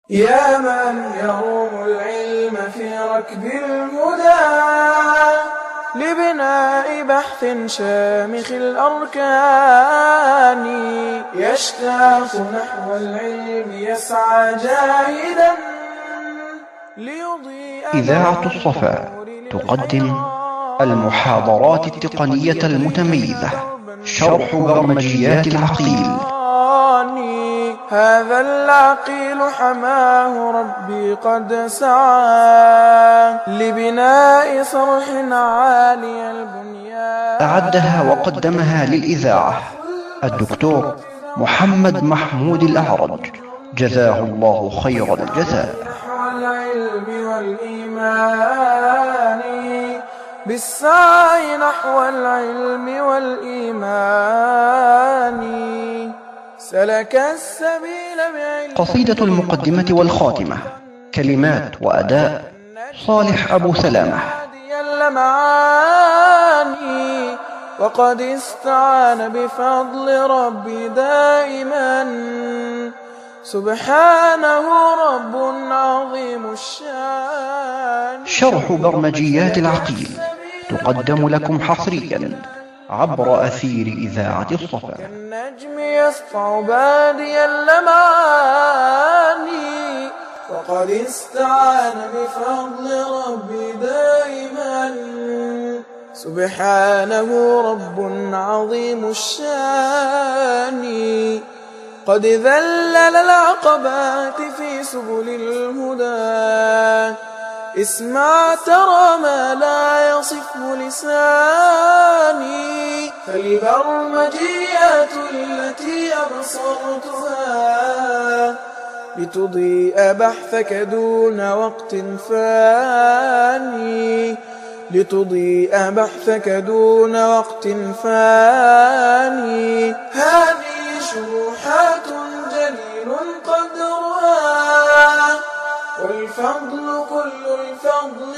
يا من يروم العلم في ركب الهدى لبناء بحث شامخ الأركان يشتاق نحو العلم يسعى جاهدا ليضيء إذاعة الصفا تقدم المحاضرات التقنية المتميزة شرح برمجيات العقيل هذا العقيل حماه ربي قد سعى لبناء صرح عالي البنيان أعدها وقدمها للإذاعة الدكتور محمد محمود الأعرج جزاه الله خير الجزاء نحو العلم والإيمان بالسعي نحو العلم والإيمان سلك السبيل بعلم قصيدة المقدمة والخاتمة كلمات وأداء صالح أبو سلامة هادي اللمعاني وقد استعان بفضل ربي دائما سبحانه رب عظيم الشان شرح برمجيات العقيل تقدم لكم حصريا عبر أثير إذاعة الصفا كالنجم يسطع بادي اللمعاني وقد استعان بفضل ربي دائما سبحانه رب عظيم الشان قد ذلل العقبات في سبل الهدى اسمع ترى ما لا يصفه لساني فالبرمجيات التي أبصرتها لتضيء بحثك دون وقت فاني لتضيء بحثك دون وقت فاني هذه شروحات جليل قدرها والفضل كل الفضل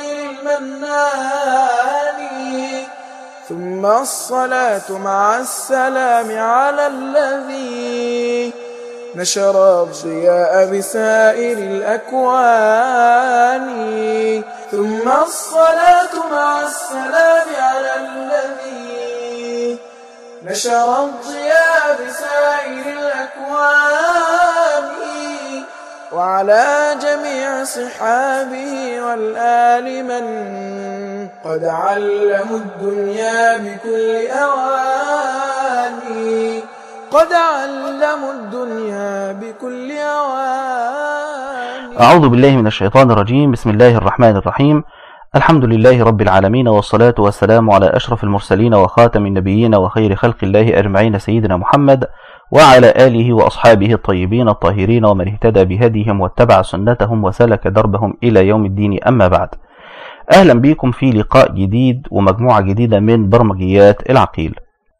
للمنان ثم الصلاة مع السلام على الذي نشر الضياء بسائر الأكوان ثم الصلاة مع السلام على الذي نشر الضياء بسائر الأكوان وعلى جميع صحابه والآل من قد علموا الدنيا بكل أواني قد علموا الدنيا بكل أواني أعوذ بالله من الشيطان الرجيم بسم الله الرحمن الرحيم الحمد لله رب العالمين والصلاة والسلام على أشرف المرسلين وخاتم النبيين وخير خلق الله أجمعين سيدنا محمد وعلى آله وأصحابه الطيبين الطاهرين ومن اهتدى بهديهم واتبع سنتهم وسلك دربهم إلى يوم الدين أما بعد أهلا بكم في لقاء جديد ومجموعة جديدة من برمجيات العقيل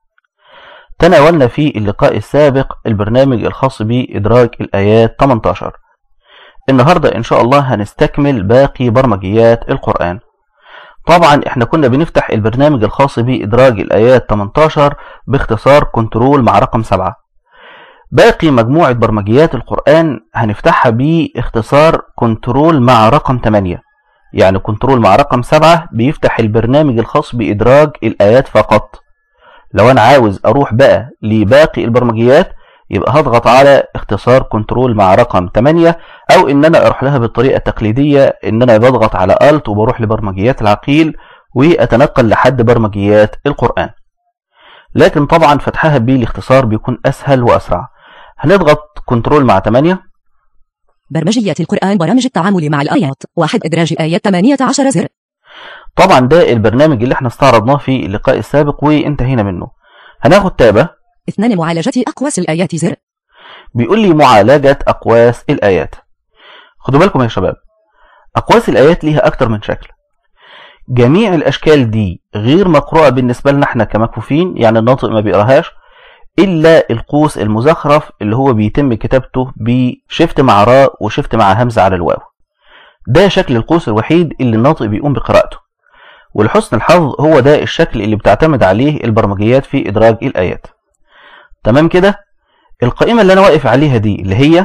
تناولنا في اللقاء السابق البرنامج الخاص بإدراج الآيات 18 النهاردة إن شاء الله هنستكمل باقي برمجيات القرآن طبعا احنا كنا بنفتح البرنامج الخاص بإدراج الآيات 18 باختصار كنترول مع رقم 7 باقي مجموعة برمجيات القرآن هنفتحها باختصار كنترول مع رقم 8 يعني كنترول مع رقم 7 بيفتح البرنامج الخاص بإدراج الآيات فقط لو أنا عاوز أروح بقى لباقي البرمجيات يبقى هضغط على اختصار كنترول مع رقم 8 او ان انا اروح لها بالطريقه التقليديه ان انا بضغط على الت وبروح لبرمجيات العقيل واتنقل لحد برمجيات القران لكن طبعا فتحها بالاختصار بيكون اسهل واسرع هنضغط كنترول مع 8 برمجيات القرآن برامج التعامل مع الآيات واحد إدراج آيات 18 زر طبعا ده البرنامج اللي احنا استعرضناه في اللقاء السابق وانتهينا منه هناخد تابه اثنان معالجة أقواس الآيات زر بيقول لي معالجة أقواس الآيات خدوا بالكم يا شباب أقواس الآيات ليها أكتر من شكل جميع الأشكال دي غير مقروءة بالنسبة لنا احنا كمكفوفين يعني الناطق ما بيقراهاش إلا القوس المزخرف اللي هو بيتم كتابته بشفت مع راء وشفت مع همزة على الواو ده شكل القوس الوحيد اللي الناطق بيقوم بقراءته ولحسن الحظ هو ده الشكل اللي بتعتمد عليه البرمجيات في إدراج الآيات تمام كده القائمة اللي أنا واقف عليها دي اللي هي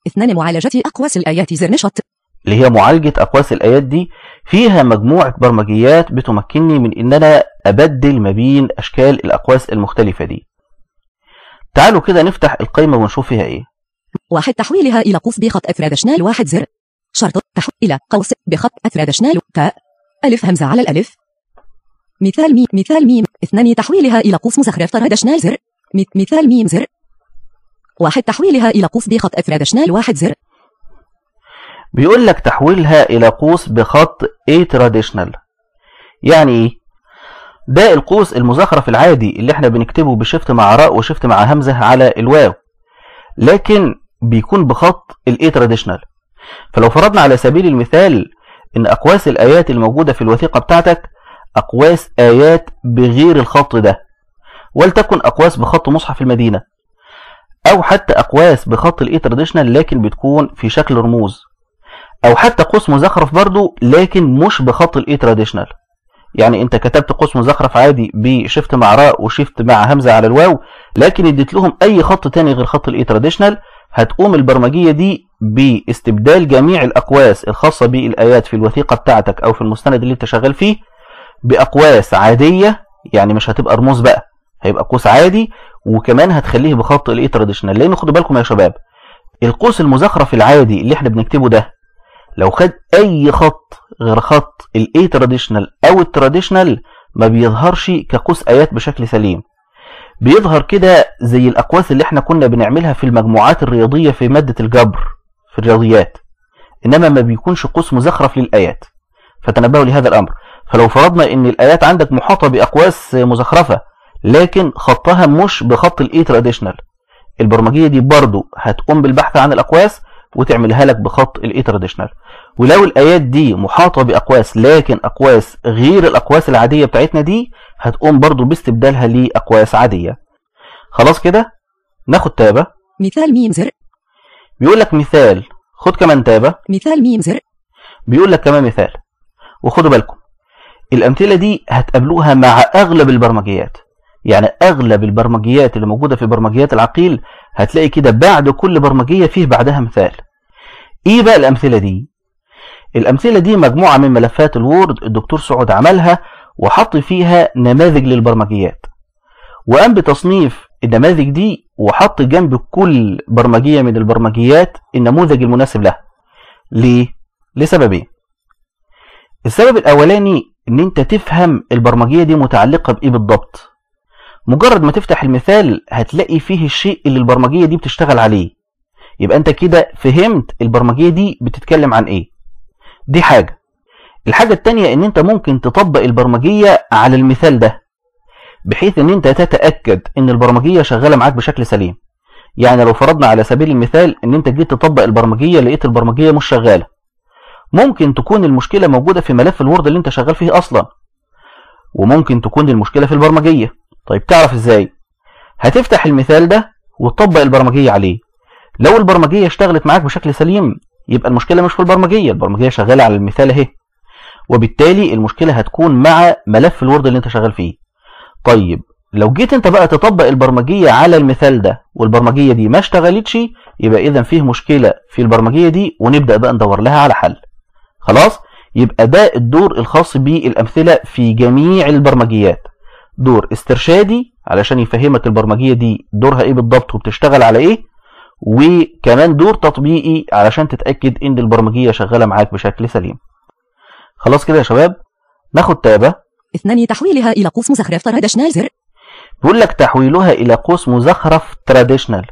اثنان معالجة أقواس الآيات زر نشط اللي هي معالجة أقواس الآيات دي فيها مجموعة برمجيات بتمكنني من إن أنا أبدل ما بين أشكال الأقواس المختلفة دي تعالوا كده نفتح القائمة ونشوف فيها إيه واحد تحويلها إلى قوس بخط أفراد شنال واحد زر شرط تحويل إلى قوس بخط أفراد شنال تاء ألف همزة على الألف مثال ميم مثال ميم اثنان تحويلها إلى قوس مزخرف طرد شنال زر م- مثال ميم زر واحد تحويلها إلى قوس بخط أفراد شنال واحد زر بيقول لك تحويلها إلى قوس بخط A traditional يعني إيه؟ ده القوس المزخرف العادي اللي احنا بنكتبه بشفت مع راء وشفت مع همزة على الواو لكن بيكون بخط ال A traditional فلو فرضنا على سبيل المثال ان اقواس الايات الموجودة في الوثيقة بتاعتك اقواس ايات بغير الخط ده ولتكن اقواس بخط مصحف المدينة او حتى اقواس بخط الاي تراديشنال لكن بتكون في شكل رموز او حتى قوس مزخرف برضو لكن مش بخط الاي تراديشنال يعني انت كتبت قوس مزخرف عادي بشفت مع راء وشفت مع همزة على الواو لكن اديت لهم اي خط تاني غير خط الاي تراديشنال هتقوم البرمجية دي باستبدال جميع الاقواس الخاصة بالايات في الوثيقة بتاعتك او في المستند اللي انت شغال فيه باقواس عادية يعني مش هتبقى رموز بقى هيبقى قوس عادي وكمان هتخليه بخط الاي تراديشنال لان خدوا بالكم يا شباب القوس المزخرف العادي اللي احنا بنكتبه ده لو خد اي خط غير خط الاي تراديشنال او التراديشنال ما بيظهرش كقوس ايات بشكل سليم بيظهر كده زي الاقواس اللي احنا كنا بنعملها في المجموعات الرياضيه في ماده الجبر في الرياضيات انما ما بيكونش قوس مزخرف للايات فتنبهوا لهذا الامر فلو فرضنا ان الايات عندك محاطه باقواس مزخرفه لكن خطها مش بخط الاي تراديشنال البرمجيه دي برضو هتقوم بالبحث عن الاقواس وتعملها لك بخط الاي تراديشنال ولو الايات دي محاطه باقواس لكن اقواس غير الاقواس العاديه بتاعتنا دي هتقوم برضو باستبدالها لاقواس عاديه خلاص كده ناخد تابه مثال ميم زر بيقول لك مثال خد كمان تابه مثال ميم زر بيقول لك كمان مثال وخدوا بالكم الامثله دي هتقابلوها مع اغلب البرمجيات يعني اغلب البرمجيات اللي موجوده في برمجيات العقيل هتلاقي كده بعد كل برمجيه فيه بعدها مثال ايه بقى الامثله دي الامثله دي مجموعه من ملفات الوورد الدكتور سعود عملها وحط فيها نماذج للبرمجيات وقام بتصنيف النماذج دي وحط جنب كل برمجيه من البرمجيات النموذج المناسب لها ليه لسببين السبب الاولاني ان انت تفهم البرمجيه دي متعلقه بايه بالضبط مجرد ما تفتح المثال هتلاقي فيه الشيء اللي البرمجيه دي بتشتغل عليه يبقى انت كده فهمت البرمجيه دي بتتكلم عن ايه دي حاجه الحاجه التانية ان انت ممكن تطبق البرمجيه على المثال ده بحيث ان انت تتاكد ان البرمجيه شغاله معاك بشكل سليم يعني لو فرضنا على سبيل المثال ان انت جيت تطبق البرمجيه لقيت البرمجيه مش شغاله ممكن تكون المشكله موجوده في ملف الوورد اللي انت شغال فيه اصلا وممكن تكون المشكله في البرمجيه طيب تعرف ازاي هتفتح المثال ده وتطبق البرمجيه عليه لو البرمجيه اشتغلت معاك بشكل سليم يبقى المشكله مش في البرمجيه البرمجيه شغاله على المثال اهي وبالتالي المشكله هتكون مع ملف الوورد اللي انت شغال فيه طيب لو جيت انت بقى تطبق البرمجيه على المثال ده والبرمجيه دي ما اشتغلتش يبقى اذا فيه مشكله في البرمجيه دي ونبدا بقى ندور لها على حل خلاص يبقى ده الدور الخاص بالامثله في جميع البرمجيات دور استرشادي علشان يفهمك البرمجيه دي دورها ايه بالضبط وبتشتغل على ايه وكمان دور تطبيقي علشان تتاكد ان البرمجيه شغاله معاك بشكل سليم خلاص كده يا شباب ناخد تابه اثنان تحويلها إلى قوس مزخرف طرد شنال زر بيقول لك تحويلها الى قوس مزخرف تراديشنال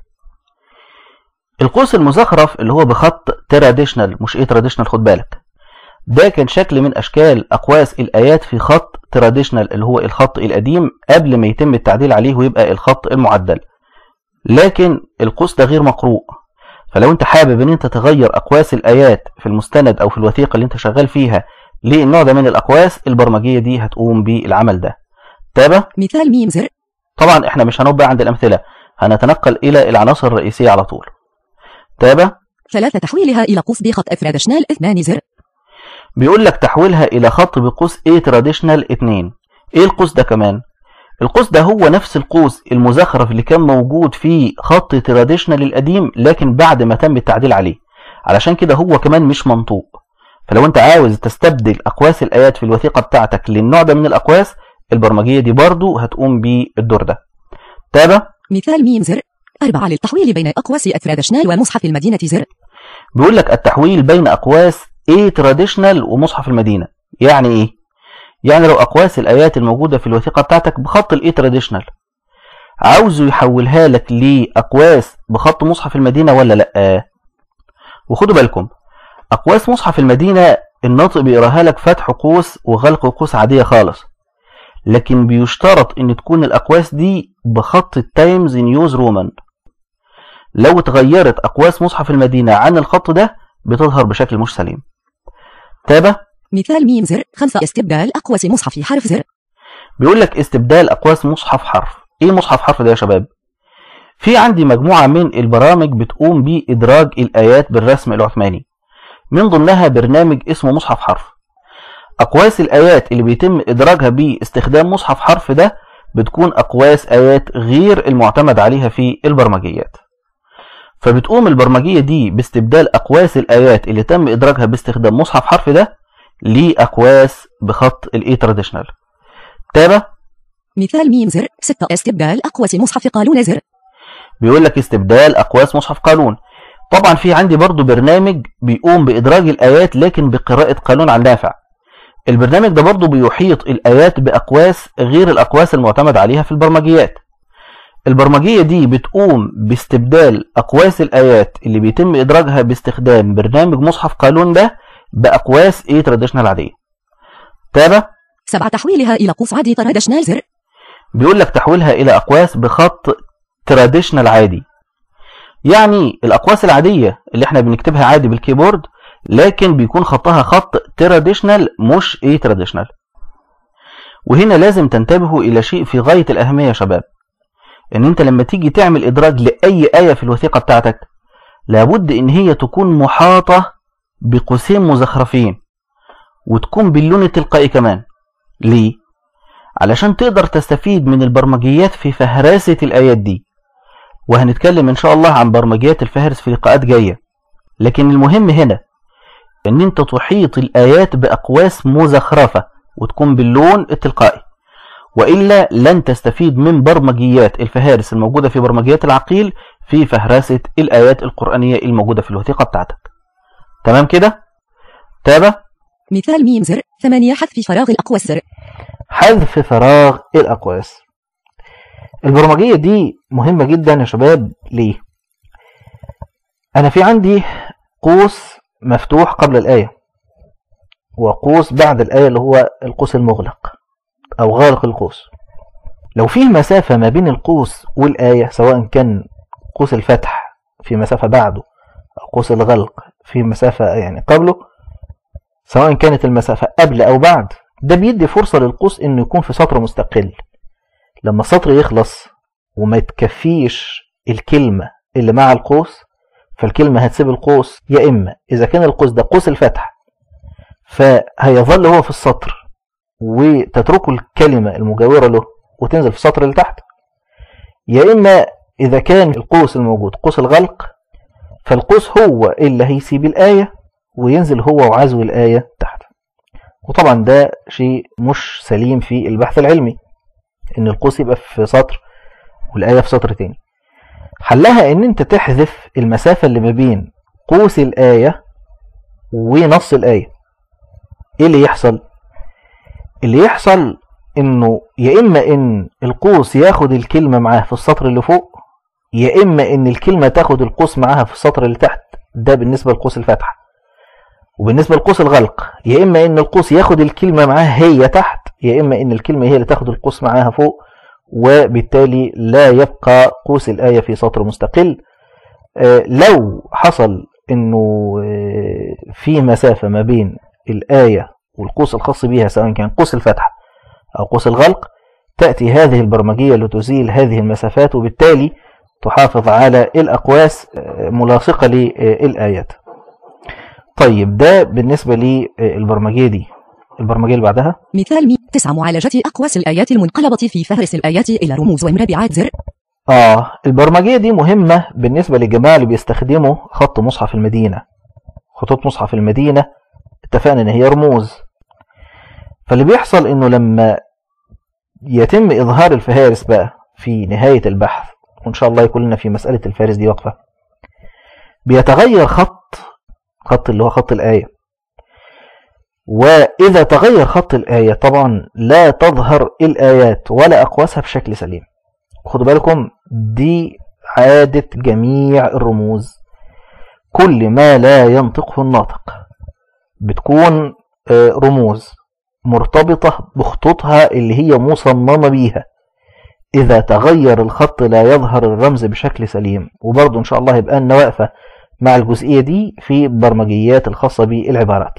القوس المزخرف اللي هو بخط تراديشنال مش ايه تراديشنال خد بالك ده كان شكل من اشكال اقواس الايات في خط تراديشنال اللي هو الخط القديم قبل ما يتم التعديل عليه ويبقى الخط المعدل لكن القوس ده غير مقروء فلو انت حابب ان انت تغير اقواس الايات في المستند او في الوثيقه اللي انت شغال فيها للنوع ده من الاقواس البرمجيه دي هتقوم بالعمل ده تابع مثال ميم زر طبعا احنا مش هنبقى عند الامثله هنتنقل الى العناصر الرئيسيه على طول تابع ثلاثة تحويلها إلى قوس بخط أفراد شنال اثنان زر بيقول لك تحويلها الى خط بقوس A تراديشنال 2 ايه القوس ده كمان القوس ده هو نفس القوس المزخرف اللي كان موجود في خط تراديشنال القديم لكن بعد ما تم التعديل عليه علشان كده هو كمان مش منطوق فلو انت عاوز تستبدل اقواس الايات في الوثيقه بتاعتك للنوع ده من الاقواس البرمجيه دي برضو هتقوم بالدور ده تابع مثال ميم زر أربعة للتحويل بين أقواس أترادشنال ومصحف المدينة زر بيقول لك التحويل بين اقواس ايه تراديشنال ومصحف المدينه يعني ايه يعني لو اقواس الايات الموجوده في الوثيقه بتاعتك بخط الايه تراديشنال عاوزه يحولها لك لاقواس بخط مصحف المدينه ولا لا وخدوا بالكم اقواس مصحف المدينه الناطق بيقراها لك فتح قوس وغلق قوس عاديه خالص لكن بيشترط ان تكون الاقواس دي بخط التايمز نيوز رومان لو اتغيرت اقواس مصحف المدينه عن الخط ده بتظهر بشكل مش سليم تابع مثال ميم زر خمسة استبدال أقواس مصحف حرف زر بيقول لك استبدال اقواس مصحف حرف ايه مصحف حرف ده يا شباب في عندي مجموعه من البرامج بتقوم بادراج الايات بالرسم العثماني من ضمنها برنامج اسمه مصحف حرف اقواس الايات اللي بيتم ادراجها باستخدام مصحف حرف ده بتكون اقواس ايات غير المعتمد عليها في البرمجيات فبتقوم البرمجيه دي باستبدال اقواس الايات اللي تم ادراجها باستخدام مصحف حرف ده لاقواس بخط الاي تراديشنال تابع مثال ميم زر ستة استبدال أقواس مصحف قالون زر بيقول لك استبدال اقواس مصحف قانون طبعا في عندي برضو برنامج بيقوم بادراج الايات لكن بقراءه قانون عن نافع البرنامج ده برضو بيحيط الايات باقواس غير الاقواس المعتمد عليها في البرمجيات البرمجيه دي بتقوم باستبدال اقواس الايات اللي بيتم ادراجها باستخدام برنامج مصحف قانون ده باقواس ايه تراديشنال عاديه تابع سبعة تحويلها إلى قوس عادي ترادشنال زر بيقول لك تحويلها الى اقواس بخط تراديشنال عادي يعني الاقواس العاديه اللي احنا بنكتبها عادي بالكيبورد لكن بيكون خطها خط تراديشنال مش ايه تراديشنال وهنا لازم تنتبهوا الى شيء في غايه الاهميه يا شباب ان انت لما تيجي تعمل ادراج لاي ايه في الوثيقه بتاعتك لابد ان هي تكون محاطه بقوسين مزخرفين وتكون باللون التلقائي كمان ليه علشان تقدر تستفيد من البرمجيات في فهراسة الآيات دي وهنتكلم إن شاء الله عن برمجيات الفهرس في لقاءات جاية لكن المهم هنا إن أنت تحيط الآيات بأقواس مزخرفة وتكون باللون التلقائي وإلا لن تستفيد من برمجيات الفهارس الموجودة في برمجيات العقيل في فهرسة الآيات القرآنية الموجودة في الوثيقة بتاعتك تمام كده؟ تابع مثال ميم زر ثمانية حذف فراغ الأقواس زر حذف فراغ الأقواس البرمجية دي مهمة جدا يا شباب ليه؟ أنا في عندي قوس مفتوح قبل الآية وقوس بعد الآية اللي هو القوس المغلق أو غالق القوس لو في مسافة ما بين القوس والآية سواء كان قوس الفتح في مسافة بعده أو قوس الغلق في مسافة يعني قبله سواء كانت المسافة قبل أو بعد ده بيدي فرصة للقوس إنه يكون في سطر مستقل لما السطر يخلص وما تكفيش الكلمة اللي مع القوس فالكلمة هتسيب القوس يا إما إذا كان القوس ده قوس الفتح فهيظل هو في السطر وتتركه الكلمة المجاورة له وتنزل في السطر اللي تحت يا إما إذا كان القوس الموجود قوس الغلق فالقوس هو اللي هيسيب الآية وينزل هو وعزو الآية تحت وطبعا ده شيء مش سليم في البحث العلمي ان القوس يبقى في سطر والآية في سطر تاني حلها ان انت تحذف المسافة اللي ما بين قوس الآية ونص الآية ايه اللي يحصل اللي يحصل انه يا اما ان القوس ياخد الكلمة معاه في السطر اللي فوق يا اما ان الكلمة تاخد القوس معاها في السطر اللي تحت ده بالنسبة لقوس الفتحة وبالنسبة لقوس الغلق يا إما إن القوس ياخد الكلمة معاها هي تحت يا إما إن الكلمة هي اللي تاخد القوس معاها فوق وبالتالي لا يبقى قوس الآية في سطر مستقل آه، لو حصل إنه آه، في مسافة ما بين الآية والقوس الخاص بها سواء كان قوس الفتح أو قوس الغلق تأتي هذه البرمجية لتزيل هذه المسافات وبالتالي تحافظ على الأقواس آه، ملاصقة للآيات طيب ده بالنسبة للبرمجية دي البرمجية اللي بعدها مثال مي تسعة معالجة أقواس الآيات المنقلبة في فهرس الآيات إلى رموز ومربعات زر آه البرمجية دي مهمة بالنسبة للجماعة اللي بيستخدموا خط مصحف المدينة خطوط مصحف المدينة اتفقنا إن هي رموز فاللي بيحصل إنه لما يتم إظهار الفهارس بقى في نهاية البحث وإن شاء الله يكون لنا في مسألة الفارس دي وقفة بيتغير خط خط اللي هو خط الآية وإذا تغير خط الآية طبعا لا تظهر الآيات ولا أقواسها بشكل سليم خدوا بالكم دي عادة جميع الرموز كل ما لا ينطقه الناطق بتكون آه، رموز مرتبطة بخطوطها اللي هي مصممة بيها إذا تغير الخط لا يظهر الرمز بشكل سليم وبرضه إن شاء الله يبقى لنا واقفة مع الجزئية دي في برمجيات الخاصة بالعبارات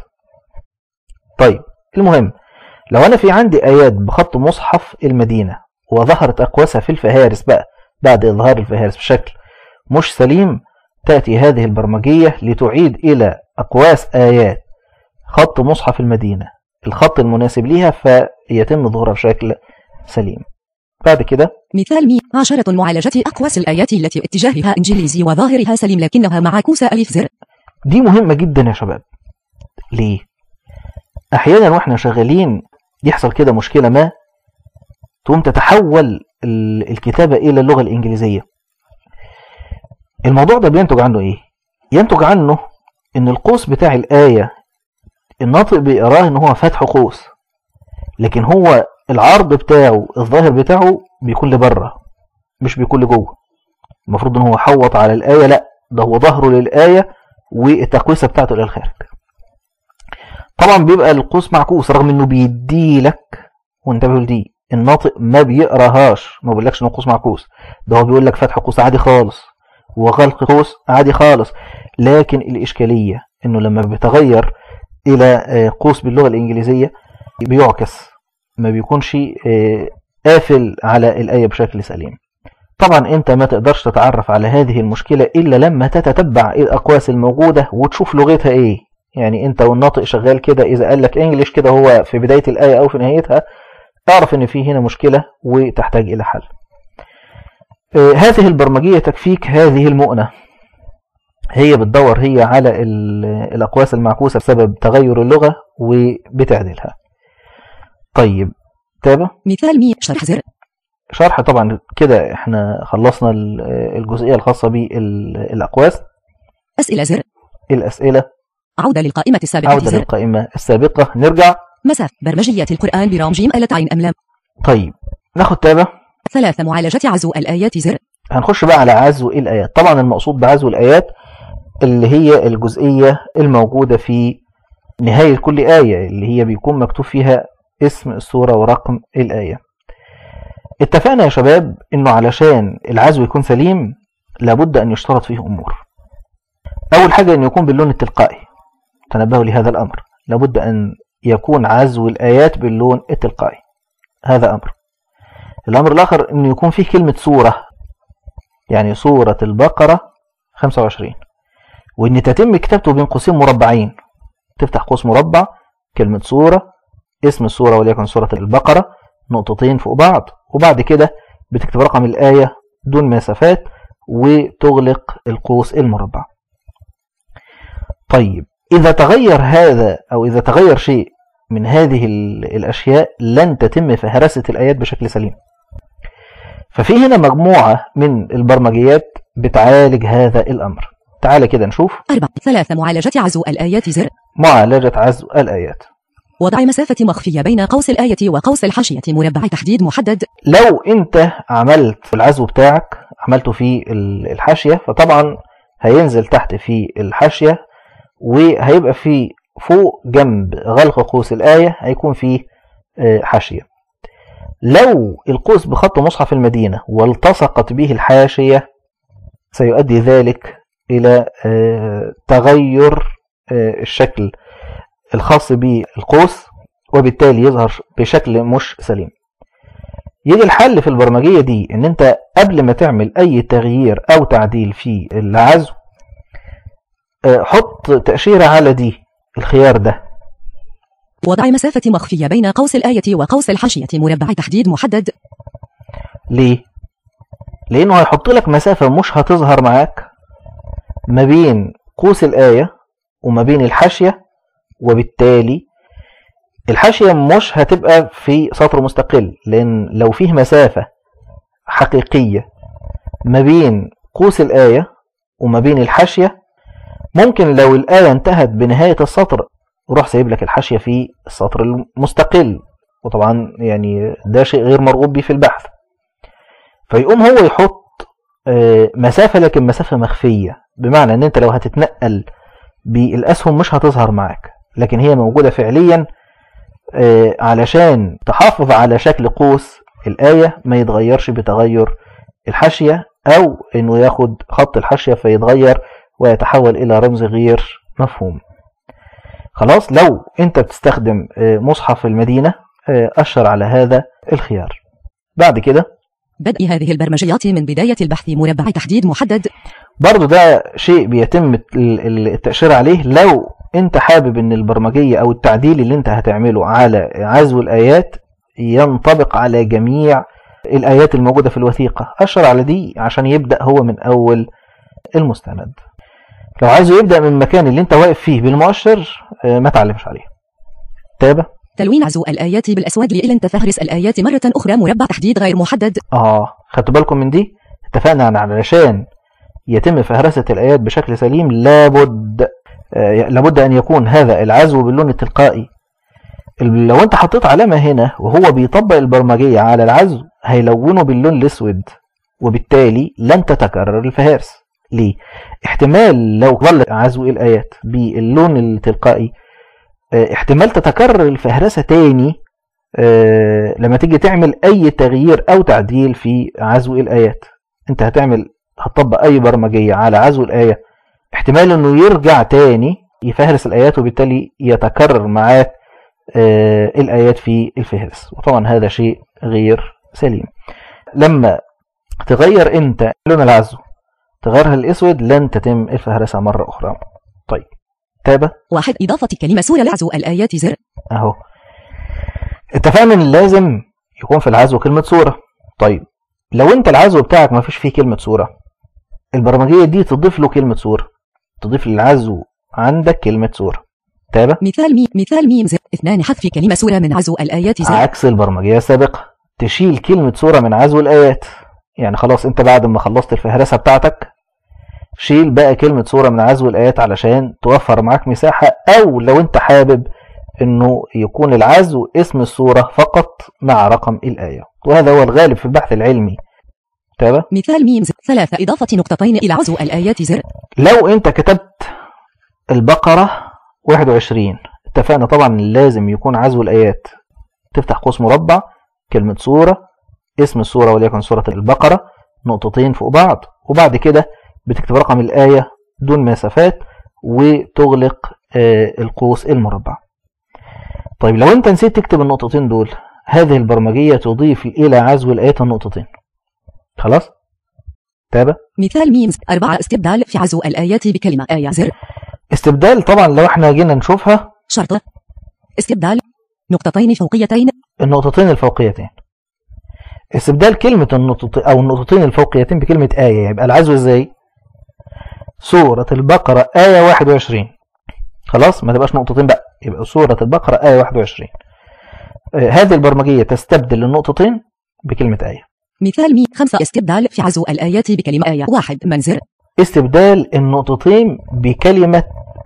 طيب المهم لو أنا في عندي آيات بخط مصحف المدينة وظهرت أقواسها في الفهارس بقى بعد إظهار الفهارس بشكل مش سليم تأتي هذه البرمجية لتعيد إلى أقواس آيات خط مصحف المدينة الخط المناسب ليها فيتم ظهورها بشكل سليم بعد كده مثال مي عشرة معالجة أقواس الآيات التي اتجاهها إنجليزي وظاهرها سليم لكنها معكوس ألف زر دي مهمة جدا يا شباب ليه؟ أحيانا وإحنا شغالين يحصل كده مشكلة ما تقوم تتحول ال- الكتابة إلى اللغة الإنجليزية الموضوع ده بينتج عنه إيه؟ ينتج عنه إن القوس بتاع الآية الناطق بيقراه إن هو فتح قوس لكن هو العرض بتاعه الظاهر بتاعه بيكون لبره مش بيكون لجوه المفروض إن هو حوط على الآية لأ ده هو ظهره للآية والتقويسة بتاعته إلى الخارج طبعا بيبقى القوس معكوس رغم انه بيديلك وانتبهوا لدي الناطق ما بيقراهاش ما بيقولكش ان القوس معكوس ده هو بيقول لك فتح قوس عادي خالص وغلق قوس عادي خالص لكن الاشكاليه انه لما بيتغير الى آه، قوس باللغه الانجليزيه بيعكس ما بيكونش آه، قافل على الايه بشكل سليم طبعا انت ما تقدرش تتعرف على هذه المشكله الا لما تتتبع الاقواس الموجوده وتشوف لغتها ايه يعني انت والناطق شغال كده اذا قال لك انجليش كده هو في بدايه الايه او في نهايتها اعرف ان في هنا مشكله وتحتاج الى حل آه، هذه البرمجيه تكفيك هذه المؤنه هي بتدور هي على ال- الاقواس المعكوسه بسبب تغير اللغه وبتعدلها طيب تابع مثال مي شرح زر شرح طبعا كده احنا خلصنا ال- الجزئيه الخاصه بالاقواس أسئلة زر الاسئله عودة للقائمة السابقة عوده زر للقائمه السابقه نرجع مساف برمجية القرآن برام جيم ألة عين أم لام طيب ناخد تابع ثلاثة معالجة عزو الآيات زر هنخش بقى على عزو الآيات طبعا المقصود بعزو الآيات اللي هي الجزئية الموجودة في نهاية كل آية اللي هي بيكون مكتوب فيها اسم السورة ورقم الآية اتفقنا يا شباب انه علشان العزو يكون سليم لابد ان يشترط فيه امور اول حاجة ان يكون باللون التلقائي تنبهوا لهذا الامر لابد ان يكون عزو الايات باللون التلقائي هذا امر الامر الاخر انه يكون فيه كلمة سورة يعني سورة البقرة 25 وان تتم كتابته بين قوسين مربعين تفتح قوس مربع كلمة سورة اسم السورة وليكن سورة البقرة نقطتين فوق بعض وبعد كده بتكتب رقم الآية دون مسافات وتغلق القوس المربع طيب إذا تغير هذا أو إذا تغير شيء من هذه ال- الأشياء لن تتم فهرسة الآيات بشكل سليم ففي هنا مجموعة من البرمجيات بتعالج هذا الأمر تعال كده نشوف أربعة ثلاثة معالجة عزو الآيات زر معالجة عزو الآيات وضع مسافة مخفية بين قوس الآية وقوس الحاشية مربع تحديد محدد لو انت عملت العزو بتاعك عملته في ال- الحاشية فطبعا هينزل تحت في الحاشية وهيبقى في فوق جنب غلق قوس الآية هيكون فيه آه، حاشية لو القوس بخط مصحف المدينة والتصقت به الحاشية سيؤدي ذلك إلى آه، تغير آه، الشكل الخاص بالقوس وبالتالي يظهر بشكل مش سليم يجي الحل في البرمجية دي ان انت قبل ما تعمل اي تغيير او تعديل في العزو آه، حط تأشيرة على دي الخيار ده وضع مسافة مخفية بين قوس الآية وقوس الحاشية مربع تحديد محدد ليه؟ لأنه هيحط لك مسافة مش هتظهر معاك ما بين قوس الآية وما بين الحاشية وبالتالي الحاشية مش هتبقى في سطر مستقل لأن لو فيه مسافة حقيقية ما بين قوس الآية وما بين الحاشية ممكن لو الآية انتهت بنهاية السطر وروح سايب لك الحاشية في السطر المستقل وطبعا يعني ده شيء غير مرغوب به في البحث فيقوم هو يحط آه، مسافة لكن مسافة مخفية بمعنى ان انت لو هتتنقل بالاسهم مش هتظهر معاك لكن هي موجودة فعليا آه، علشان تحافظ على شكل قوس الآية ما يتغيرش بتغير الحاشية أو إنه ياخد خط الحاشية فيتغير ويتحول إلى رمز غير مفهوم خلاص لو أنت بتستخدم آه، مصحف المدينة آه، أشر على هذا الخيار بعد كده بدء هذه البرمجيات من بداية البحث مربع تحديد محدد برضو ده شيء بيتم ال- ال- التأشير عليه لو انت حابب ان البرمجية او التعديل اللي انت هتعمله على عزو الايات ينطبق على جميع الايات الموجودة في الوثيقة اشر على دي عشان يبدأ هو من اول المستند لو عايزه يبدأ من المكان اللي انت واقف فيه بالمؤشر آه، ما تعلمش عليه تابع تلوين عزو الآيات بالأسود لإلن تفهرس الآيات مرة أخرى مربع تحديد غير محدد اه خدتوا بالكم من دي اتفقنا ان علشان يتم فهرسة الآيات بشكل سليم لابد آه، لابد أن يكون هذا العزو باللون التلقائي ال- لو انت حطيت علامة هنا وهو بيطبق البرمجية على العزو هيلونه باللون الأسود وبالتالي لن تتكرر الفهارس ليه؟ احتمال لو ظل عزو الآيات باللون التلقائي آه، احتمال تتكرر الفهرسة تاني آه، لما تيجي تعمل أي تغيير أو تعديل في عزو الآيات انت هتعمل هتطبق أي برمجية على عزو الآية احتمال انه يرجع تاني يفهرس الآيات وبالتالي يتكرر معاه آه، الآيات في الفهرس وطبعا هذا شيء غير سليم لما تغير انت لون العزو تغيرها الاسود لن تتم الفهرسة مرة اخرى طيب تابع واحد إضافة كلمة سورة لعزو الآيات زر اهو اتفقنا ان لازم يكون في العزو كلمة صورة طيب لو انت العزو بتاعك ما فيش فيه كلمة صورة البرمجية دي تضيف له كلمة صورة تضيف للعزو عندك كلمة صورة تابع مثال ميم مثال ميم زر اثنان حذف كلمة سورة من عزو الآيات زر عكس البرمجية السابقة تشيل كلمة صورة من عزو الآيات يعني خلاص انت بعد ما خلصت الفهرسة بتاعتك شيل بقى كلمة صورة من عزو الآيات علشان توفر معاك مساحة أو لو انت حابب انه يكون العزو اسم الصورة فقط مع رقم الآية وهذا هو الغالب في البحث العلمي تابع مثال ميم زر ثلاثة إضافة نقطتين إلى عزو الآيات زر لو انت كتبت البقرة 21 اتفقنا طبعا إن لازم يكون عزو الآيات تفتح قوس مربع كلمة سورة اسم السورة وليكن سورة البقرة نقطتين فوق بعض وبعد كده بتكتب رقم الآية دون مسافات وتغلق آه، القوس المربع طيب لو انت نسيت تكتب النقطتين دول هذه البرمجية تضيف إلى عزو الآيات النقطتين خلاص تابع مثال ميم زر أربعة استبدال في عزو الآيات بكلمة آية زر استبدال طبعا لو احنا جينا نشوفها شرط استبدال نقطتين فوقيتين النقطتين الفوقيتين استبدال كلمة النقطتين أو النقطتين الفوقيتين بكلمة آية يبقى العزو ازاي؟ سورة البقرة آية 21 خلاص ما تبقاش نقطتين بقى يبقى سورة البقرة آية 21 آه، هذه البرمجية تستبدل النقطتين بكلمة آية مثال ميم خمسة استبدال في عزو الآيات بكلمة آية واحد من زر استبدال النقطتين بكلمة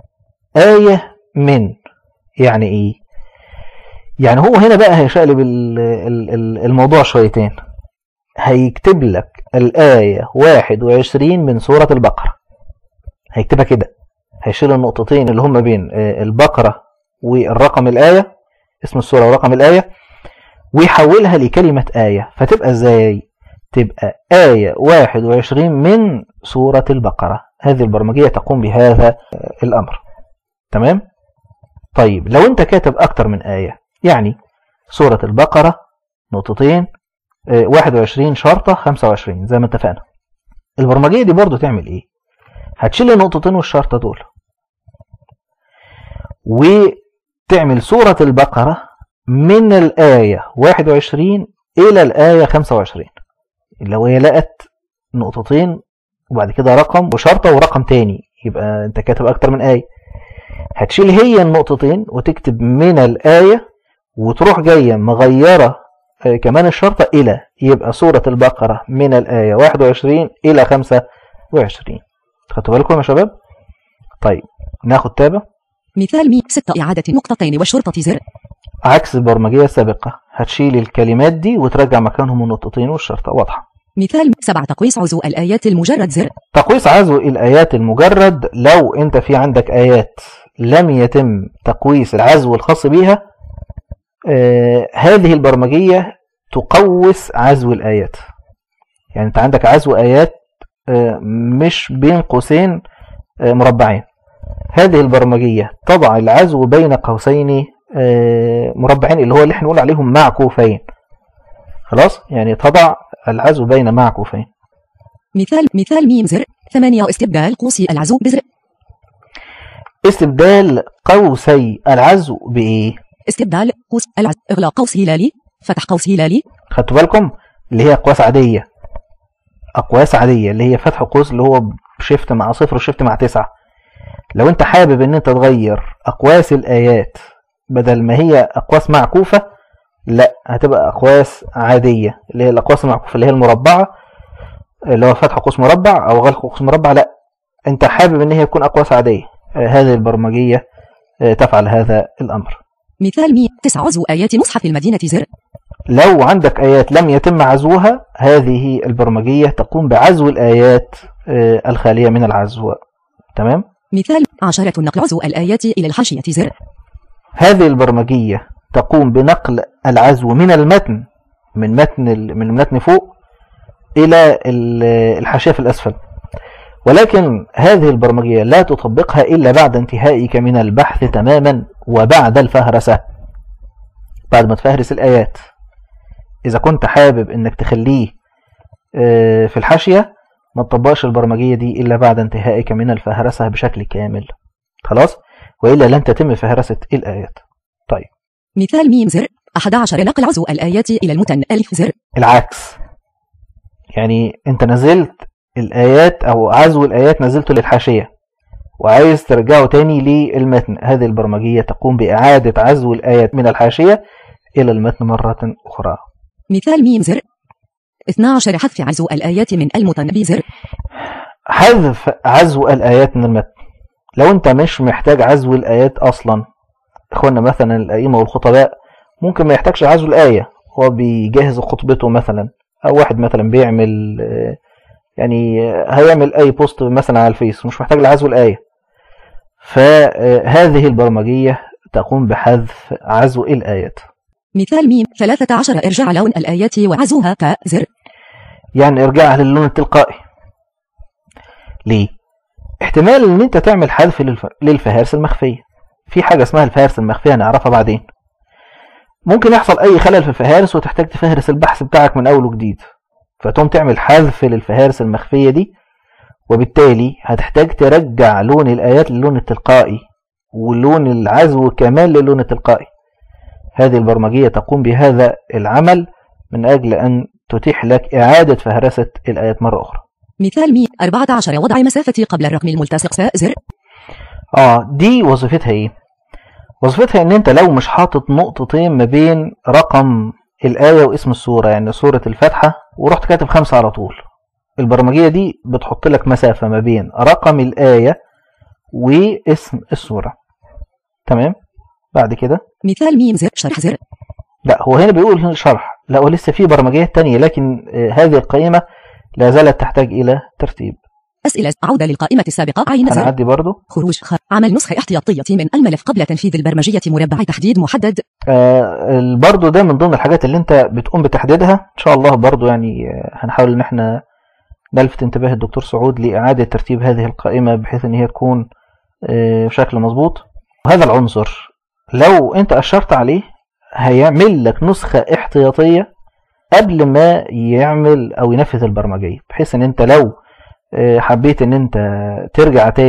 آية من يعني إيه؟ يعني هو هنا بقى هيشقلب ال- ال- ال- الموضوع شويتين هيكتب لك الآية 21 من سورة البقرة هيكتبها كده هيشيل النقطتين اللي هم بين آه، البقرة والرقم الآية اسم السورة ورقم الآية ويحولها لكلمة آية فتبقى ازاي؟ تبقى آية 21 من سورة البقرة هذه البرمجية تقوم بهذا آه، الأمر تمام؟ طيب لو انت كاتب أكتر من آية يعني سورة البقرة نقطتين آه، 21 شرطة 25 زي ما اتفقنا البرمجية دي برضو تعمل ايه؟ هتشيل النقطتين والشرطة دول تعمل سورة البقرة من الآية 21 إلى الآية 25 لو هي لقت نقطتين وبعد كده رقم وشرطة ورقم تاني يبقى انت كاتب أكتر من آية هتشيل هي النقطتين وتكتب من الآية وتروح جاية مغيرة آه، كمان الشرطة إلى يبقى سورة البقرة من الآية 21 إلى 25 خدتوا بالكم يا شباب طيب ناخد تابة مثال مي ستة إعادة نقطتين والشرطة زر عكس البرمجية السابقة هتشيل الكلمات دي وترجع مكانهم النقطتين والشرطة واضحة مثال سبعة تقويس عزو الآيات المجرد زر تقويس عزو الآيات المجرد لو أنت في عندك آيات لم يتم تقويس العزو الخاص بيها آه هذه البرمجية تقوس عزو الآيات يعني أنت عندك عزو آيات آه مش بين قوسين آه مربعين هذه البرمجية تضع العزو بين قوسين آه مربعين اللي هو اللي احنا نقول عليهم معكوفين خلاص يعني تضع العزو بين معكوفين مثال مثال ميم زر ثمانية استبدال قوس العزو بزر استبدال قوسي العزو بإيه؟ استبدال قوس العزو إغلاق قوس هلالي فتح قوس هلالي خدتوا بالكم اللي هي أقواس عادية أقواس عادية اللي هي فتح قوس اللي هو بشيفت مع صفر وشيفت مع تسعة لو أنت حابب إن أنت تغير أقواس الآيات بدل ما هي أقواس معكوفة لا هتبقى أقواس عادية اللي هي الأقواس المعكوفة اللي هي المربعة اللي هو فتح قوس مربع أو غلق قوس مربع لا أنت حابب إن هي تكون أقواس عادية آه، هذه البرمجية آه، تفعل هذا الأمر مثال مي تسع عزو آيات مصحف المدينة زر لو عندك آيات لم يتم عزوها هذه البرمجية تقوم بعزو الآيات آه، الخالية من العزو تمام مثال عشرة نقل عزو الآيات إلى الحاشية زر هذه البرمجية تقوم بنقل العزو من المتن من متن ال- من المتن فوق إلى ال- الحاشية في الأسفل ولكن هذه البرمجية لا تطبقها إلا بعد انتهائك من البحث تماما وبعد الفهرسة بعد ما تفهرس الآيات إذا كنت حابب إنك تخليه آه، في الحاشية ما تطبقش البرمجية دي إلا بعد انتهائك من الفهرسة بشكل كامل خلاص وإلا لن تتم فهرسة الآيات طيب مثال ميم زر أحد عشر نقل عزو الآيات إلى المتن ألف زر العكس يعني انت نزلت الآيات أو عزو الآيات نزلته للحاشية وعايز ترجعه تاني للمتن هذه البرمجية تقوم بإعادة عزو الآيات من الحاشية إلى المتن مرة أخرى مثال ميم زر 12 حذف عزو الآيات من المتن بزر حذف عزو الآيات من المتن لو انت مش محتاج عزو الآيات أصلا اخوانا مثلا الأئمة والخطباء ممكن ما يحتاجش عزو الآية هو بيجهز خطبته مثلا أو واحد مثلا بيعمل آه، يعني آه، هيعمل أي بوست مثلا على الفيس مش محتاج لعزو الآية فهذه البرمجية تقوم بحذف عزو الآيات مثال ميم 13 إرجاع لون الآيات وعزوها ك زر يعني ارجعها للون التلقائي ليه احتمال ان انت تعمل حذف للف... للفهارس المخفية في حاجة اسمها الفهارس المخفية هنعرفها بعدين ممكن يحصل اي خلل في الفهارس وتحتاج تفهرس البحث بتاعك من اول وجديد فتقوم تعمل حذف للفهارس المخفية دي وبالتالي هتحتاج ترجع لون الآيات للون التلقائي ولون العزو كمان للون التلقائي هذه البرمجية تقوم بهذا العمل من أجل أن تتيح لك إعادة فهرسة الآيات مرة أخرى مثال ميم 14 وضع مسافة قبل الرقم الملتصق ساء زر آه دي وظيفتها إيه؟ وظيفتها إن أنت لو مش حاطط نقطتين ما بين رقم الآية واسم السورة يعني سورة الفاتحة ورحت كاتب خمسة على طول البرمجية دي بتحط لك مسافة ما بين رقم الآية واسم السورة تمام بعد كده مثال ميم زر شرح زر لا هو هنا بيقول هنا شرح لا هو لسه في برمجيات تانية لكن آه، هذه القائمة لا زالت تحتاج إلى ترتيب أسئلة عودة للقائمة السابقة عين زر هنعدي برضو خروج خ عمل نسخة احتياطية من الملف قبل تنفيذ البرمجية مربع تحديد محدد آه، برضو ده من ضمن الحاجات اللي انت بتقوم بتحديدها ان شاء الله برضو يعني آه، هنحاول ان احنا نلفت انتباه الدكتور سعود لإعادة ترتيب هذه القائمة بحيث ان هي تكون آه، بشكل مظبوط هذا العنصر لو انت أشرت عليه هيعمل لك نسخة احتياطية قبل ما يعمل او ينفذ البرمجية بحيث ان انت لو آه، حبيت ان انت ترجع تاني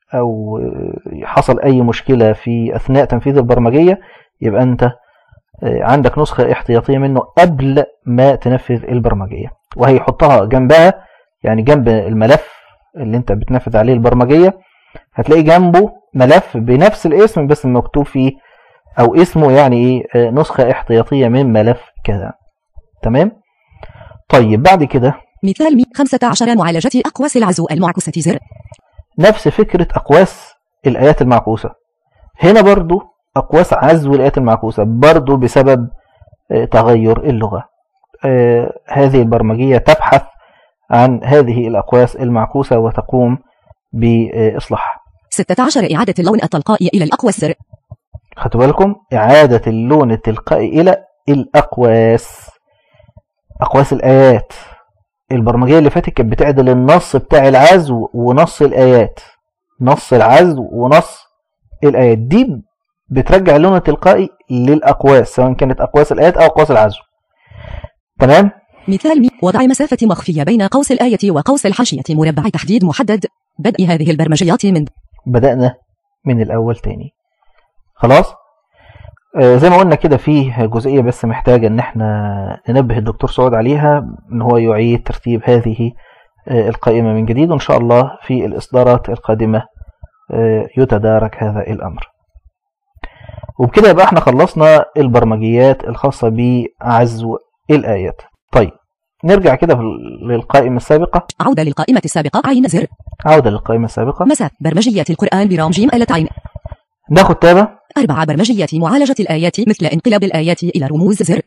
او آه، حصل اي مشكلة في اثناء تنفيذ البرمجية يبقى انت آه، عندك نسخة احتياطية منه قبل ما تنفذ البرمجية وهيحطها جنبها يعني جنب الملف اللي انت بتنفذ عليه البرمجية هتلاقي جنبه ملف بنفس الاسم بس مكتوب فيه او اسمه يعني ايه آه، نسخة احتياطية من ملف كذا تمام طيب بعد كده مثال مي 15 معالجة أقواس العزو المعكوسة زر نفس فكرة أقواس الآيات المعكوسة هنا برضو أقواس عزو الآيات المعكوسة برضو بسبب آه، تغير اللغة آه، هذه البرمجية تبحث عن هذه الأقواس المعكوسة وتقوم بإصلاحها 16 إعادة اللون التلقائي إلى الأقواس زر خدوا بالكم إعادة اللون التلقائي إلى الأقواس أقواس الآيات البرمجية اللي فاتت كانت بتعدل النص بتاع العزو ونص الآيات نص العزو ونص الآيات دي بترجع اللون التلقائي للأقواس سواء كانت أقواس الآيات أو أقواس العزو تمام مثال مي وضع مسافة مخفية بين قوس الآية وقوس الحاشية مربع تحديد محدد بدء هذه البرمجيات من بدأنا من الأول تاني خلاص آه، زي ما قلنا كده فيه جزئية بس محتاجة ان احنا ننبه الدكتور سعود عليها ان هو يعيد ترتيب هذه آه، القائمة من جديد وان شاء الله في الاصدارات القادمة آه، يتدارك هذا الامر وبكده يبقى احنا خلصنا البرمجيات الخاصة بعزو الآيات طيب نرجع كده للقائمة السابقة عودة للقائمة السابقة عين زر عودة للقائمة السابقة مساء برمجية القرآن برام جيم آلة عين ناخد تابة أربعة برمجية معالجة الآيات مثل انقلاب الآيات إلى رموز زر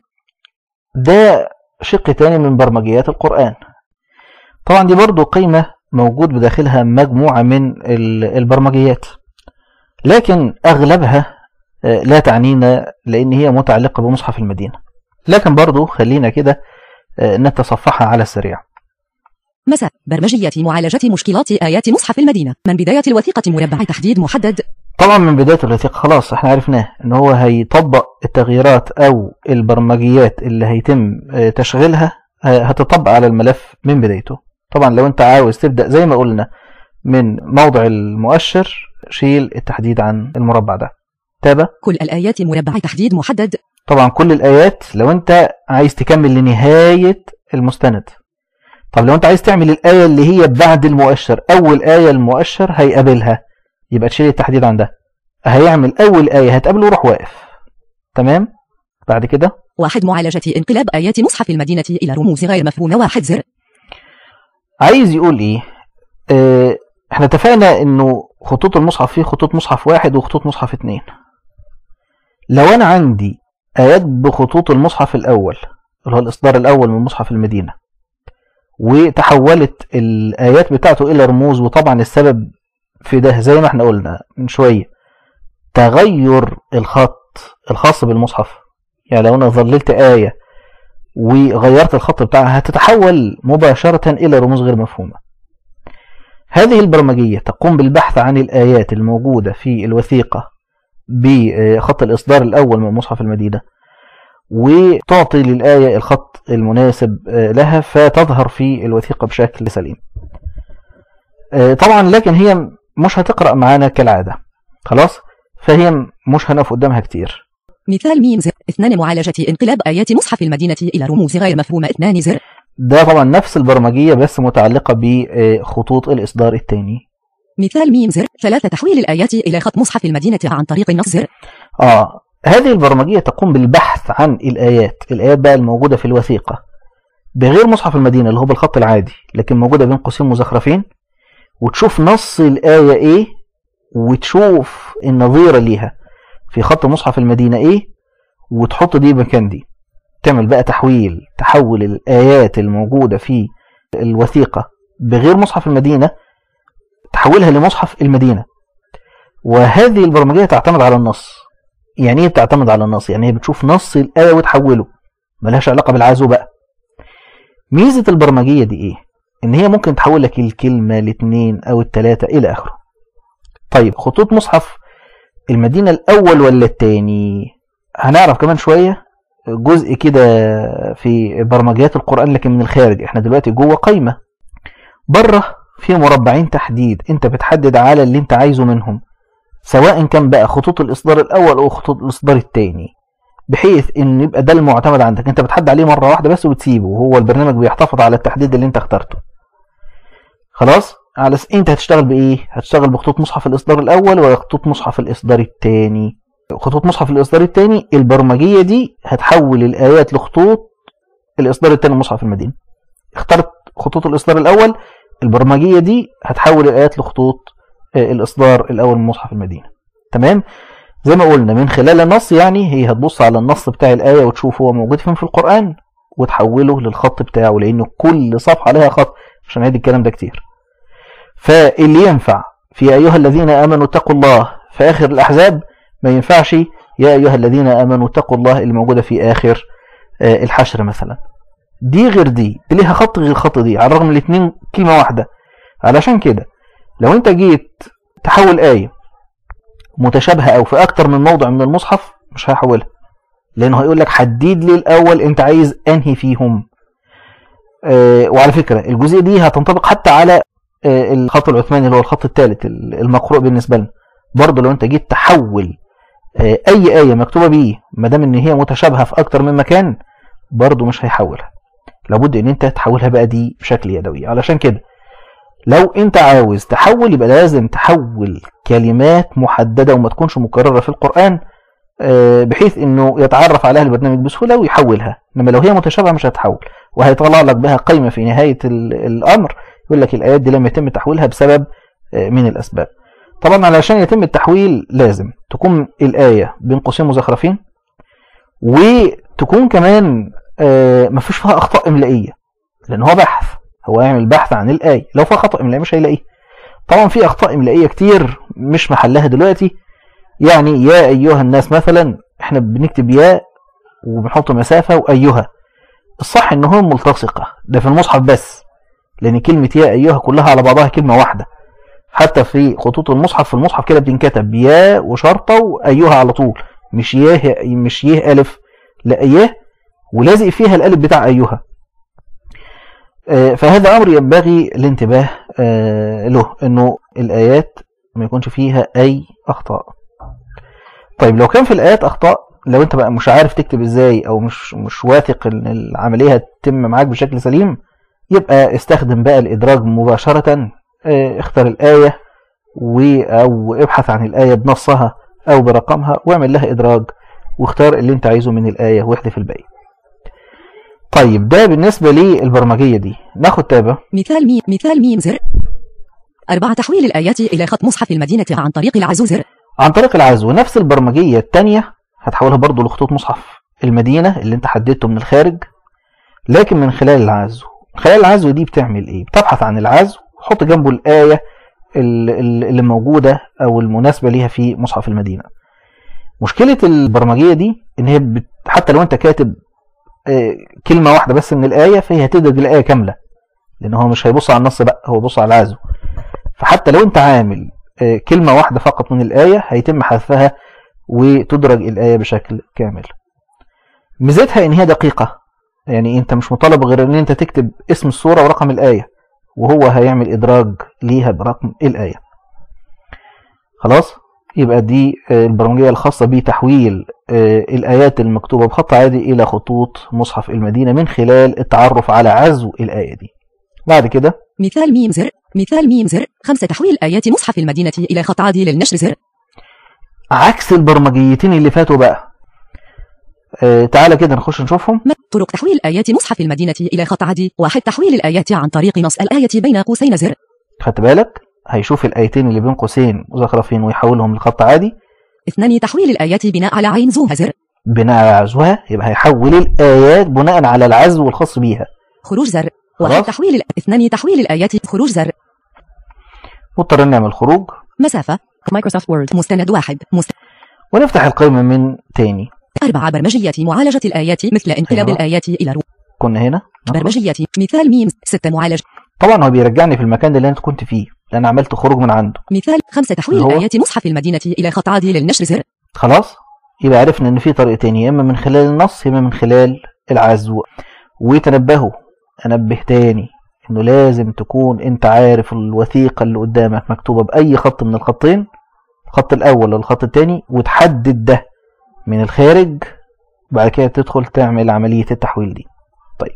ده شق تاني من برمجيات القرآن طبعا دي برضو قيمة موجود بداخلها مجموعة من ال- البرمجيات لكن أغلبها آه، لا تعنينا لأن هي متعلقة بمصحف المدينة لكن برضو خلينا كده آه، نتصفحها على السريع مساء برمجية معالجة مشكلات آيات مصحف المدينة من بداية الوثيقة مربع تحديد محدد طبعا من بداية الوثيقة خلاص احنا عرفناه ان هو هيطبق التغييرات او البرمجيات اللي هيتم آه، تشغيلها آه، هتطبق على الملف من بدايته طبعا لو انت عاوز تبدأ زي ما قلنا من موضع المؤشر شيل التحديد عن المربع ده تابع كل الآيات مربع تحديد محدد طبعا كل الآيات لو انت عايز تكمل لنهاية المستند طب لو انت عايز تعمل الآية اللي هي بعد المؤشر أول آية المؤشر هيقابلها يبقى تشيل التحديد عن ده هيعمل أول آية هتقابله وروح واقف تمام بعد كده واحد معالجة انقلاب آيات مصحف المدينة إلى رموز غير مفهومة واحد زر عايز يقول ايه اه احنا اتفقنا انه خطوط المصحف فيه خطوط مصحف واحد وخطوط مصحف اتنين لو انا عندي ايات بخطوط المصحف الاول اللي هو الاصدار الاول من مصحف المدينة وتحولت الايات بتاعته الى رموز وطبعا السبب في ده زي ما احنا قلنا من شوية تغير الخط الخاص بالمصحف يعني لو انا ظللت آية وغيرت الخط بتاعها هتتحول مباشرة إلى رموز غير مفهومة هذه البرمجية تقوم بالبحث عن الآيات الموجودة في الوثيقة بخط الإصدار الأول من مصحف المدينة وتعطي للآية الخط المناسب لها فتظهر في الوثيقة بشكل سليم طبعا لكن هي مش هتقرأ معانا كالعادة خلاص فهي مش هنقف قدامها كتير مثال ميم زر اثنان معالجة انقلاب آيات مصحف المدينة إلى رموز غير مفهومة اثنان زر ده طبعا نفس البرمجية بس متعلقة بخطوط الإصدار الثاني مثال ميم زر ثلاثة تحويل الآيات إلى خط مصحف المدينة عن طريق النص زر آه هذه البرمجية تقوم بالبحث عن الآيات الآيات بقى الموجودة في الوثيقة بغير مصحف المدينة اللي هو بالخط العادي لكن موجودة بين قوسين مزخرفين وتشوف نص الآية إيه وتشوف النظيرة ليها في خط مصحف المدينة إيه وتحط دي مكان دي تعمل بقى تحويل تحول الآيات الموجودة في الوثيقة بغير مصحف المدينة تحولها لمصحف المدينة وهذه البرمجية تعتمد على النص يعني ايه بتعتمد على النص يعني هي بتشوف نص الآية وتحوله ملهاش علاقة بالعزو بقى ميزة البرمجية دي ايه ان هي ممكن تحول لك الكلمة الاثنين او الثلاثة الى اخره طيب خطوط مصحف المدينة الاول ولا الثاني هنعرف كمان شوية جزء كده في برمجيات القرآن لكن من الخارج احنا دلوقتي جوه قايمة بره في مربعين تحديد انت بتحدد على اللي انت عايزه منهم سواء كان بقى خطوط الاصدار الاول او خطوط الاصدار الثاني بحيث ان يبقى ده المعتمد عندك انت بتحدد عليه مره واحده بس وتسيبه وهو البرنامج بيحتفظ على التحديد اللي انت اخترته خلاص على س... انت هتشتغل بايه هتشتغل بخطوط مصحف الاصدار الاول وخطوط مصحف الاصدار الثاني خطوط مصحف الاصدار الثاني البرمجيه دي هتحول الايات لخطوط الاصدار الثاني مصحف المدينه اخترت خطوط الاصدار الاول البرمجيه دي هتحول الايات لخطوط آه، الاصدار الاول من مصحف المدينه تمام زي ما قلنا من خلال النص يعني هي هتبص على النص بتاع الايه وتشوف هو موجود فين في القران وتحوله للخط بتاعه لان كل صفحه لها خط عشان نعيد الكلام ده كتير فاللي ينفع في ايها الذين امنوا اتقوا الله في اخر الاحزاب ما ينفعش يا ايها الذين امنوا اتقوا الله اللي موجوده في اخر آه، الحشر مثلا دي غير دي دي ليها خط غير خط دي على الرغم من الاثنين كلمه واحده علشان كده لو انت جيت تحول ايه متشابهه او في اكتر من موضع من المصحف مش هيحولها لانه هيقول لك حدد لي الاول انت عايز انهي فيهم آه، وعلى فكره الجزئيه دي هتنطبق حتى على آه، الخط العثماني اللي هو الخط الثالث المقروء بالنسبه لنا برضه لو انت جيت تحول آه، اي ايه مكتوبه بيه ما دام ان هي متشابهه في اكتر من مكان برضه مش هيحولها لابد ان انت تحولها بقى دي بشكل يدوي علشان كده لو انت عاوز تحول يبقى لازم تحول كلمات محدده وما تكونش مكرره في القران آه، بحيث انه يتعرف عليها البرنامج بسهوله ويحولها انما لو هي متشابهه مش هتحول وهيطلع لك بها قائمه في نهايه ال- الامر يقول لك الايات دي لم يتم تحويلها بسبب آه، من الاسباب طبعا علشان يتم التحويل لازم تكون الايه بين قوسين مزخرفين وتكون كمان آه، ما فيش فيها اخطاء املائيه لان هو بحث هو يعمل بحث عن الايه لو فيها خطا املائي مش هيلاقيه طبعا في اخطاء املائيه كتير مش محلها دلوقتي يعني يا ايها الناس مثلا احنا بنكتب يا وبنحط مسافه وايها الصح ان هم ملتصقه ده في المصحف بس لان كلمه يا ايها كلها على بعضها كلمه واحده حتى في خطوط المصحف في المصحف كده بتنكتب يا وشرطه وايها على طول مش ياه مش يه الف لا ياه ولازق فيها الالف بتاع ايها آه، فهذا امر ينبغي الانتباه آه، له انه الايات ما يكونش فيها اي اخطاء طيب لو كان في الايات اخطاء لو انت بقى مش عارف تكتب ازاي او مش مش واثق ان العمليه هتتم معاك بشكل سليم يبقى استخدم بقى الادراج مباشره آه، اختار الايه و او ابحث عن الايه بنصها او برقمها واعمل لها ادراج واختار اللي انت عايزه من الايه واحذف الباقي طيب ده بالنسبه للبرمجيه دي ناخد تابه مثال ميم مثال ميم زر أربعة تحويل الآيات إلى خط مصحف المدينة عن طريق العزو زر عن طريق العزو نفس البرمجيه الثانيه هتحولها برضو لخطوط مصحف المدينه اللي انت حددته من الخارج لكن من خلال العزو خلال العزو دي بتعمل ايه بتبحث عن العزو وحط جنبه الايه ال- ال- اللي موجوده او المناسبه ليها في مصحف المدينه مشكله البرمجيه دي ان هي بت... حتى لو انت كاتب آه، كلمه واحده بس من الايه فهي هتدرج الايه كامله لان هو مش هيبص على النص بقى هو بيبص على العزو فحتى لو انت عامل آه، كلمه واحده فقط من الايه هيتم حذفها وتدرج الايه بشكل كامل ميزتها ان هي دقيقه يعني انت مش مطالب غير ان انت تكتب اسم السوره ورقم الايه وهو هيعمل ادراج ليها برقم الايه خلاص يبقى دي آه، البرمجيه الخاصه بتحويل آه، الايات المكتوبه بخط عادي الى خطوط مصحف المدينه من خلال التعرف على عزو الايه دي بعد كده مثال ميم زر مثال ميم زر خمسة تحويل آيات مصحف المدينة إلى خط عادي للنشر زر عكس البرمجيتين اللي فاتوا بقى آه تعالى كده نخش نشوفهم ما طرق تحويل آيات مصحف المدينة إلى خط عادي واحد تحويل الآيات عن طريق نص الآية بين قوسين زر خدت بالك هيشوف الايتين اللي بين قوسين مزخرفين ويحولهم لخط عادي اثنان تحويل الآيات بناء على عين زوها زر بناء على عزوها يبقى هيحول الايات بناء على العزو الخاص بيها خروج زر واحد خلاص. تحويل الآ- اثنان تحويل الآيات خروج زر مضطرين نعمل خروج مسافة مايكروسوفت وورد مستند واحد مست... ونفتح القائمه من تاني أربعة برمجيات معالجة الآيات مثل انقلاب أيوة. الآيات إلى رو كنا هنا نخرج. برمجيات مثال ميم ستة معالج طبعا هو بيرجعني في المكان اللي انا كنت فيه لان عملت خروج من عنده مثال خمسة تحويل اللي هو؟ آيات مصحف المدينة إلى خط عادي للنشر زر خلاص يبقى عرفنا ان في طريقتين يا اما من خلال النص يا اما من خلال العزو وتنبهوا انبه تاني انه لازم تكون انت عارف الوثيقة اللي قدامك مكتوبة بأي خط من الخطين الخط الأول ولا الخط التاني وتحدد ده من الخارج بعد كده تدخل تعمل عملية التحويل دي طيب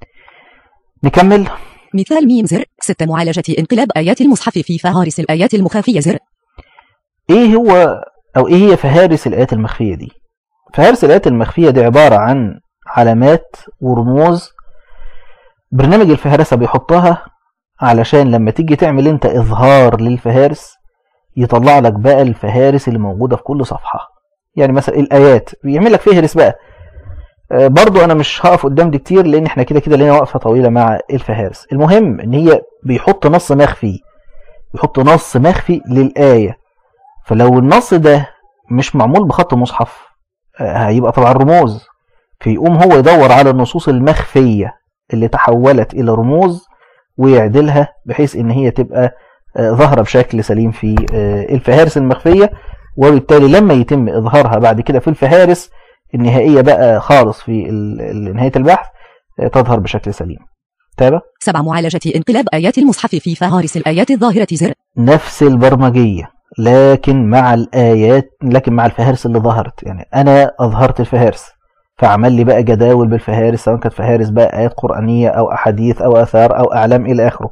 نكمل مثال ميم زر ستة معالجة انقلاب آيات المصحف في فهارس الآيات المخافية زر ايه هو او ايه هي فهارس الآيات المخفية دي فهارس الآيات المخفية دي عبارة عن علامات ورموز برنامج الفهرسة بيحطها علشان لما تيجي تعمل انت اظهار للفهارس يطلع لك بقى الفهارس اللي موجودة في كل صفحة يعني مثلا الآيات بيعمل لك فهرس بقى آه، برضو انا مش هقف قدام دي كتير لان احنا كده كده لينا وقفة طويلة مع الفهارس المهم ان هي بيحط نص مخفي بيحط نص مخفي للآية فلو النص ده مش معمول بخط مصحف آه، هيبقى طبعا رموز فيقوم هو يدور على النصوص المخفية اللي تحولت إلى رموز ويعدلها بحيث إن هي تبقى آه، ظاهرة بشكل سليم في آه، الفهارس المخفية وبالتالي لما يتم إظهارها بعد كده في الفهارس النهائية بقى خالص في ال- ال- نهاية البحث آه، تظهر بشكل سليم تابع سبع معالجة انقلاب آيات المصحف في فهارس الآيات الظاهرة زر نفس البرمجية لكن مع الآيات لكن مع الفهارس اللي ظهرت يعني أنا أظهرت الفهارس فعمل لي بقى جداول بالفهارس سواء كانت فهارس بقى آيات قرآنية أو أحاديث أو آثار أو أعلام إلى آخره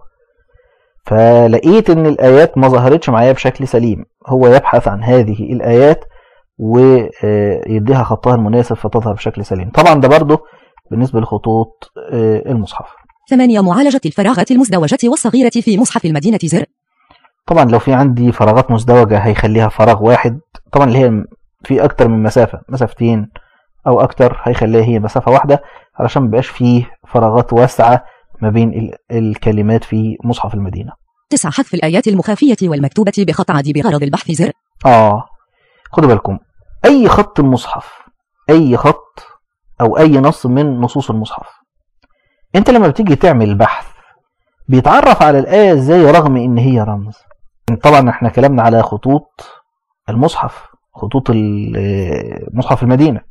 فلقيت إن الآيات ما ظهرتش معايا بشكل سليم هو يبحث عن هذه الآيات ويديها خطها المناسب فتظهر بشكل سليم طبعا ده برضه بالنسبة لخطوط آه، المصحف ثمانية معالجة الفراغات المزدوجة والصغيرة في مصحف المدينة زر طبعا لو في عندي فراغات مزدوجة هيخليها فراغ واحد طبعا اللي هي في أكتر من مسافة مسافتين أو أكتر هيخليها هي مسافة واحدة علشان مبقاش فيه فراغات واسعة ما بين ال- الكلمات في مصحف المدينة تسعة حذف الآيات المخافية والمكتوبة بخط عادي بغرض البحث زر آه خدوا بالكم أي خط المصحف أي خط أو أي نص من نصوص المصحف أنت لما بتيجي تعمل بحث بيتعرف على الآية إزاي رغم إن هي رمز طبعا احنا كلامنا على خطوط المصحف خطوط ال- مصحف المدينة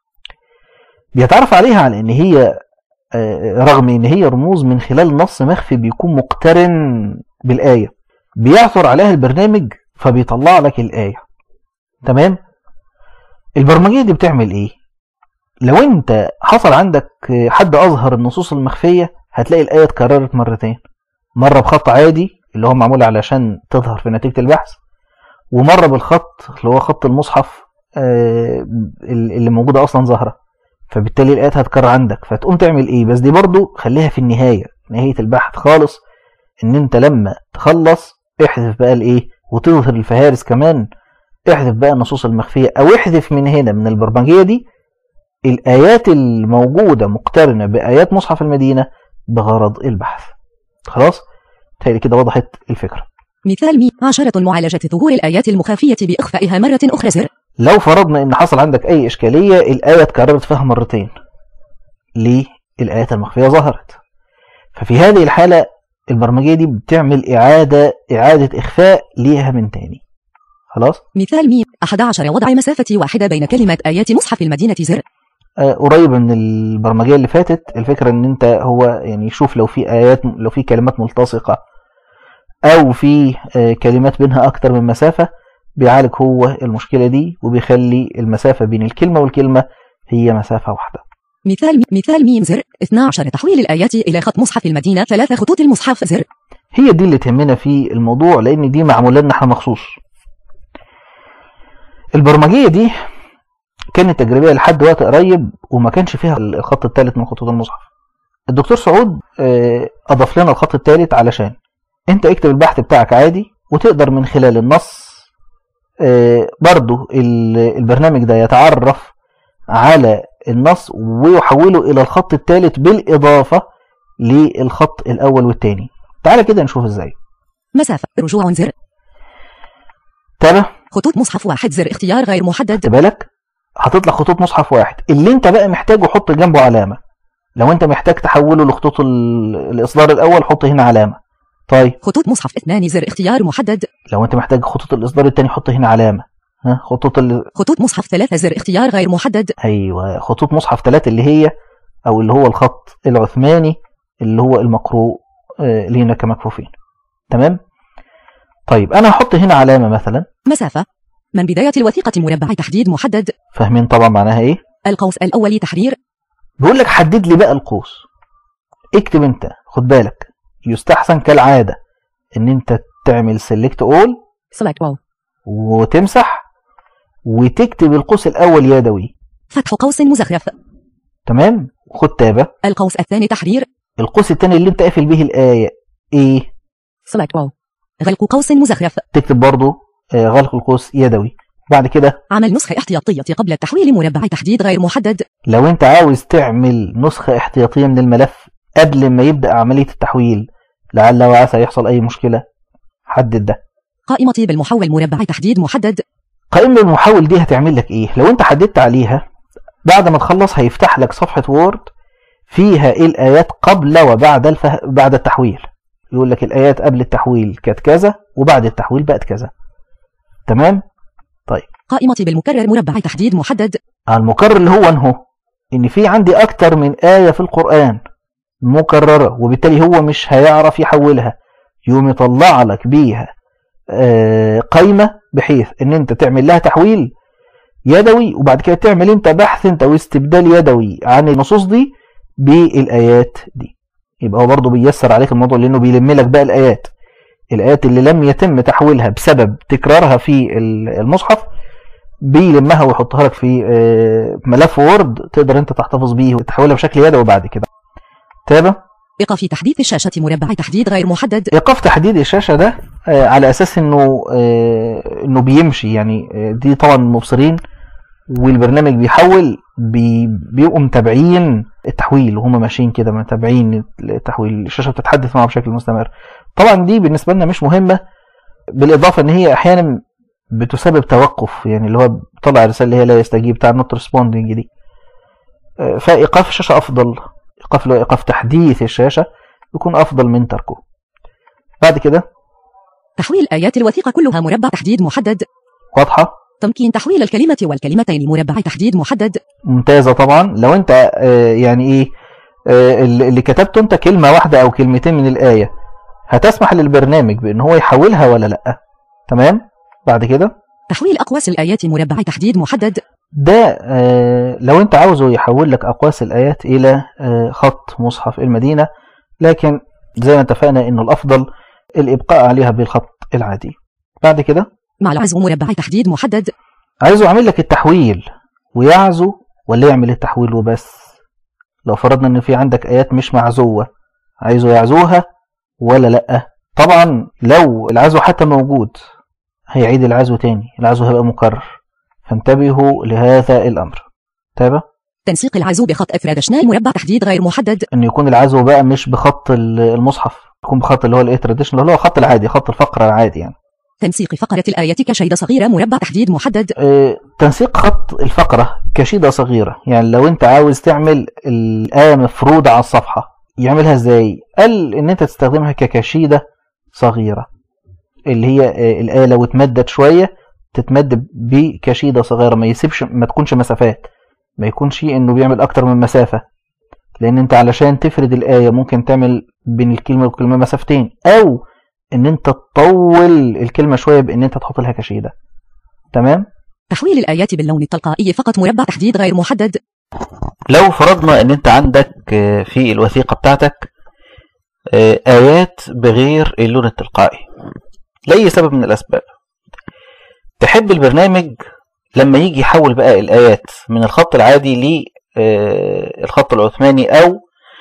بيتعرف عليها على إن هي آه، رغم إن هي رموز من خلال نص مخفي بيكون مقترن بالآية بيعثر عليها البرنامج فبيطلع لك الآية تمام البرمجية دي بتعمل ايه لو انت حصل عندك حد اظهر النصوص المخفية هتلاقي الآية اتكررت مرتين مرة بخط عادي اللي هو معمول علشان تظهر في نتيجة البحث ومرة بالخط اللي هو خط المصحف آه، اللي موجودة اصلا ظاهرة فبالتالي الآيات هتكرر عندك فتقوم تعمل ايه بس دي برضو خليها في النهاية نهاية البحث خالص ان انت لما تخلص احذف بقى الايه وتظهر الفهارس كمان احذف بقى النصوص المخفية او احذف من هنا من البرمجية دي الآيات الموجودة مقترنة بآيات مصحف المدينة بغرض البحث خلاص تهيألي كده وضحت الفكرة مثال مي عشرة معالجة ظهور الآيات المخافية بإخفائها مرة أخرى زر لو فرضنا ان حصل عندك اي اشكالية الآية اتكررت فيها مرتين ليه الآيات المخفية ظهرت ففي هذه الحالة البرمجية دي بتعمل إعادة إعادة إخفاء ليها من تاني خلاص مثال مي أحد عشر وضع مسافة واحدة بين كلمة آيات مصحف المدينة زر آه، قريب من البرمجيه اللي فاتت الفكره ان انت هو يعني يشوف لو في ايات لو في كلمات ملتصقه او في آه، كلمات بينها اكتر من مسافه بيعالج هو المشكله دي وبيخلي المسافه بين الكلمه والكلمه هي مسافه واحده مثال مي مثال ميم زر 12 تحويل الآيات إلى خط مصحف المدينة ثلاث خطوط المصحف زر هي دي اللي تهمنا في الموضوع لان دي معموله لنا احنا مخصوص البرمجيه دي كانت تجريبيه لحد وقت قريب وما كانش فيها الخط الثالث من خطوط المصحف الدكتور سعود آه، اضاف لنا الخط الثالث علشان انت اكتب البحث بتاعك عادي وتقدر من خلال النص آه، برضو ال- البرنامج ده يتعرف على النص ويحوله الى الخط الثالث بالاضافه للخط الاول والثاني تعالى كده نشوف ازاي مسافة رجوع زر تابع خطوط مصحف واحد زر اختيار غير محدد خدت بالك هتطلع خطوط مصحف واحد اللي انت بقى محتاجه حط جنبه علامه لو انت محتاج تحوله لخطوط ال- الاصدار الاول حط هنا علامه طيب خطوط مصحف اثنان زر اختيار محدد لو انت محتاج خطوط الاصدار الثاني حط هنا علامه ها خطوط ال... خطوط مصحف ثلاثة زر اختيار غير محدد ايوه خطوط مصحف ثلاثة اللي هي او اللي هو الخط العثماني اللي هو المقروء آه، لينا كمكفوفين تمام طيب انا هحط هنا علامة مثلا مسافة من بداية الوثيقة مربع تحديد محدد فاهمين طبعا معناها ايه القوس الأول تحرير بيقول لك حدد لي بقى القوس اكتب انت خد بالك يستحسن كالعادة ان انت تعمل سيلكت اول select all وتمسح وتكتب القوس الاول يدوي فتح قوس مزخرف تمام خد تابة القوس الثاني تحرير القوس التاني اللي انت قافل به الآية ايه select all غلق قوس مزخرف تكتب برضو آه، غلق القوس يدوي بعد كده عمل نسخة احتياطية قبل التحويل مربع تحديد غير محدد لو انت عاوز تعمل نسخة احتياطية من الملف قبل ما يبدأ عملية التحويل لعل وعسى يحصل أي مشكلة حدد ده قائمة بالمحول مربع تحديد محدد قائمة المحول دي هتعمل لك ايه لو انت حددت عليها بعد ما تخلص هيفتح لك صفحة وورد فيها ايه الآيات قبل وبعد الفه... بعد التحويل يقول لك الآيات قبل التحويل كانت كذا وبعد التحويل بقت كذا تمام قائمة بالمكرر مربع تحديد محدد المكرر اللي هو انه ان في عندي اكتر من آية في القرآن مكررة وبالتالي هو مش هيعرف يحولها يوم يطلع لك بيها آه، قايمة بحيث ان انت تعمل لها تحويل يدوي وبعد كده تعمل انت بحث انت واستبدال يدوي عن النصوص دي بالآيات دي يبقى هو برضه بيسر عليك الموضوع لانه بيلم لك بقى الآيات الآيات اللي لم يتم تحويلها بسبب تكرارها في المصحف بيلمها ويحطها لك في آه، ملف وورد تقدر انت تحتفظ بيه وتحولها بشكل يدوي بعد كده تابع إيقاف تحديث الشاشة مربع تحديد غير محدد ايقاف تحديد الشاشه ده آه، على اساس انه آه، انه بيمشي يعني آه، دي طبعا مبصرين والبرنامج بيحول بي بيبقوا متابعين التحويل وهم ماشيين كده متابعين التحويل الشاشه بتتحدث معه بشكل مستمر طبعا دي بالنسبه لنا مش مهمه بالاضافه ان هي احيانا بتسبب توقف يعني اللي هو بيطلع الرساله اللي هي لا يستجيب بتاع النوت ريسبوندنج دي آه، فايقاف الشاشه افضل ايقاف اللي هو ايقاف تحديث الشاشه يكون افضل من تركه بعد كده تحويل آيات الوثيقة كلها مربع تحديد محدد واضحه تمكين تحويل الكلمة والكلمتين مربع تحديد محدد ممتازة طبعا لو انت آه، يعني ايه آه، اللي اللي كتبته انت كلمة واحدة او كلمتين من الآية هتسمح للبرنامج بان هو يحولها ولا لا تمام بعد كده تحويل أقواس الآيات مربع تحديد محدد ده آه، لو انت عاوزه يحول لك اقواس الايات الى آه، خط مصحف المدينة لكن زي ما اتفقنا انه الافضل الابقاء عليها بالخط العادي بعد كده مع العزو مربع تحديد محدد عايزه يعمل لك التحويل ويعزو ولا يعمل التحويل وبس لو فرضنا ان في عندك ايات مش معزوة عايزه يعزوها ولا لا طبعا لو العزو حتى موجود هيعيد العزو تاني العزو هيبقى مكرر فانتبهوا لهذا الامر تابع تنسيق العزو بخط أفراد شنال مربع تحديد غير محدد ان يكون العزو بقى مش بخط ال- المصحف يكون بخط اللي هو الايه تراديشنال اللي هو خط العادي خط الفقرة العادي يعني تنسيق فقرة الآية كشيدة صغيرة مربع تحديد محدد آه، تنسيق خط الفقرة كشيدة صغيرة يعني لو انت عاوز تعمل الآية مفروضة على الصفحة يعملها ازاي قال ان انت تستخدمها ككشيدة صغيرة اللي هي آه، الآية لو اتمدت شوية تتمد بكشيدة صغيرة ما يسيبش ما تكونش مسافات ما يكونش انه بيعمل اكتر من مسافة لان انت علشان تفرد الآية ممكن تعمل بين الكلمة والكلمة مسافتين او ان انت تطول الكلمة شوية بان انت تحط لها كشيدة تمام تحويل الآيات باللون التلقائي فقط مربع تحديد غير محدد لو فرضنا ان انت عندك آه، في الوثيقة بتاعتك آه، آيات بغير اللون التلقائي لأي سبب من الأسباب تحب البرنامج لما يجي يحول بقى الآيات من الخط العادي للخط العثماني أو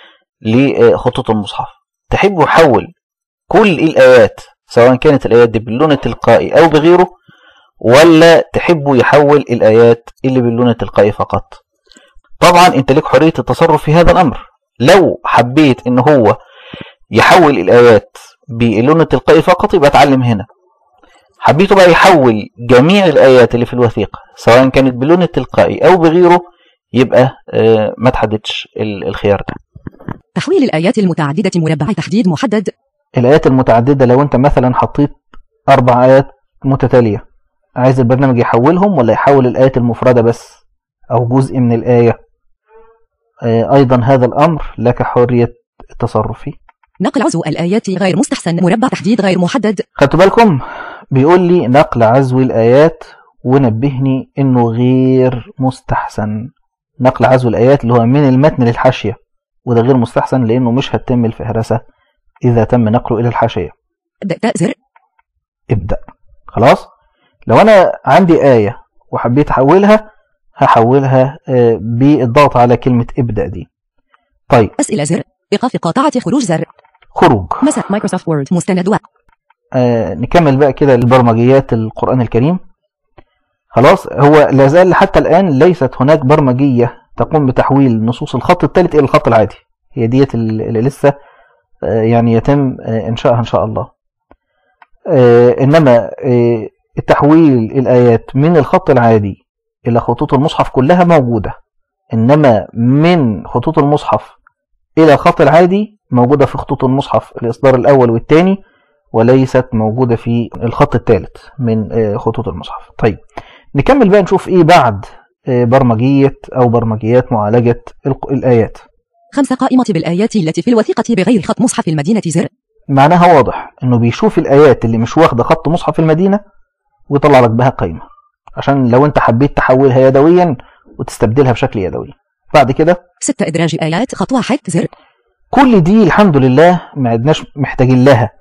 لخطوط المصحف تحب يحول كل الآيات سواء كانت الآيات دي باللون التلقائي أو بغيره ولا تحبوا يحول الآيات اللي باللون التلقائي فقط طبعا انت لك حرية التصرف في هذا الامر لو حبيت ان هو يحول الايات باللون التلقائي فقط يبقى اتعلم هنا حبيته بقى يحول جميع الايات اللي في الوثيقة سواء كانت باللون التلقائي او بغيره يبقى آه، ما تحددش ال- الخيار ده تحويل الآيات المتعددة مربع تحديد محدد الآيات المتعددة لو أنت مثلا حطيت أربع آيات متتالية عايز البرنامج يحولهم ولا يحول الآيات المفردة بس أو جزء من الآية آه، أيضا هذا الأمر لك حرية التصرف فيه نقل عزو الآيات غير مستحسن مربع تحديد غير محدد خدتوا بالكم بيقول لي نقل عزو الآيات ونبهني إنه غير مستحسن نقل عزو الآيات اللي هو من المتن للحاشية وده غير مستحسن لأنه مش هتتم الفهرسة إذا تم نقله إلى الحاشية ابدأ تاء زر ابدأ خلاص لو أنا عندي آية وحبيت أحولها هحولها آه، بالضغط على كلمة ابدأ دي طيب أسئلة زر إيقاف قاطعة خروج زر خروج مساء مايكروسوفت وورد مستند و آه نكمل بقى كده البرمجيات القرآن الكريم خلاص هو لا زال حتى الآن ليست هناك برمجية تقوم بتحويل نصوص الخط الثالث إلى الخط العادي هي ديت اللي لسه آه يعني يتم آه إنشائها إن شاء الله آه إنما آه التحويل الآيات من الخط العادي إلى خطوط المصحف كلها موجودة إنما من خطوط المصحف إلى الخط العادي موجودة في خطوط المصحف الإصدار الأول والثاني وليست موجودة في الخط الثالث من آه، خطوط المصحف طيب نكمل بقى نشوف إيه بعد آه، برمجية أو برمجيات معالجة الق- الآيات خمسة قائمة بالآيات التي في الوثيقة بغير خط مصحف المدينة زر معناها واضح إنه بيشوف الآيات اللي مش واخدة خط مصحف المدينة ويطلع لك بها قائمة عشان لو أنت حبيت تحولها يدويا وتستبدلها بشكل يدوي بعد كده ستة إدراج آيات خط واحد زر كل دي الحمد لله ما عدناش محتاجين لها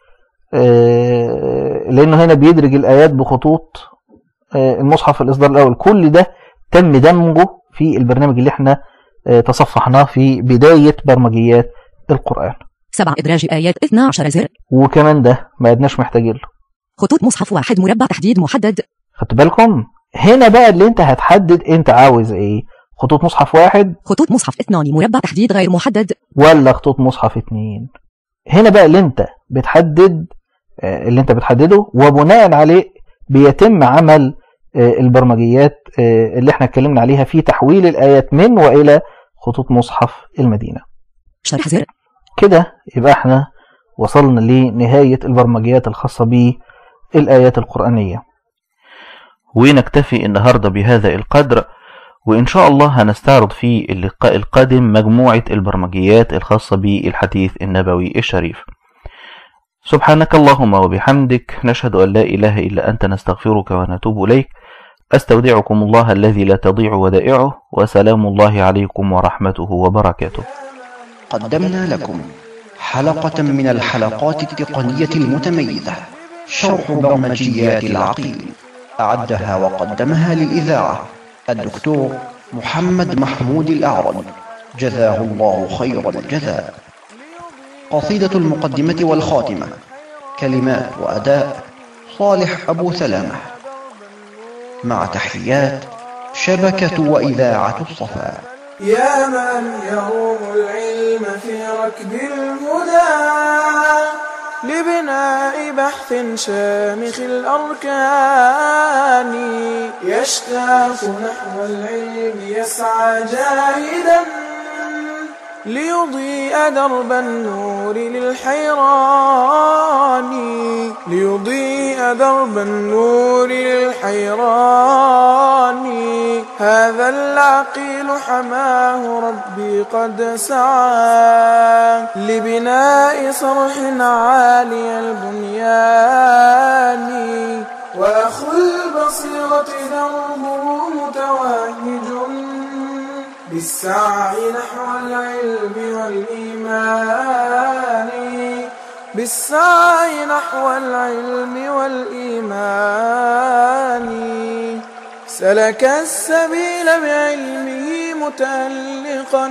آه، لانه هنا بيدرج الايات بخطوط آه، المصحف الاصدار الاول كل ده تم دمجه في البرنامج اللي احنا آه، تصفحناه في بدايه برمجيات القران سبعة إدراج آيات 12 زر وكمان ده ما عدناش محتاجين له خطوط مصحف واحد مربع تحديد محدد خدت بالكم هنا بقى اللي انت هتحدد انت عاوز ايه خطوط مصحف واحد خطوط مصحف اثنان مربع تحديد غير محدد ولا خطوط مصحف اتنين هنا بقى اللي انت بتحدد آه، اللي انت بتحدده وبناء عليه بيتم عمل آه، البرمجيات آه، اللي احنا اتكلمنا عليها في تحويل الآيات من وإلى خطوط مصحف المدينة شرح زر كده يبقى احنا وصلنا لنهاية البرمجيات الخاصة بالآيات القرآنية ونكتفي النهاردة بهذا القدر وإن شاء الله هنستعرض في اللقاء القادم مجموعة البرمجيات الخاصة بالحديث النبوي الشريف سبحانك اللهم وبحمدك نشهد أن لا إله إلا أنت نستغفرك ونتوب إليك أستودعكم الله الذي لا تضيع ودائعه وسلام الله عليكم ورحمته وبركاته قدمنا لكم حلقة من الحلقات التقنية المتميزة شرح برمجيات العقيل أعدها وقدمها للإذاعة الدكتور محمد محمود الأعرج جزاه الله خير الجزاء قصيدة المقدمة والخاتمة كلمات وأداء صالح أبو سلامة مع تحيات شبكة وإذاعة الصفا يا من يروم العلم في ركب الهدى لبناء بحث شامخ الأركان يشتاق نحو العلم يسعى جاهدا ليضيء درب النور للحيران ليضيء درب النور للحيران هذا العقيل حماه ربي قد سعى لبناء صرح عالي البنيان وأخو البصيرة دربه متوهج بالسعي نحو العلم والإيمان بالسعي نحو العلم والإيمان سلك السبيل بعلمه متألقا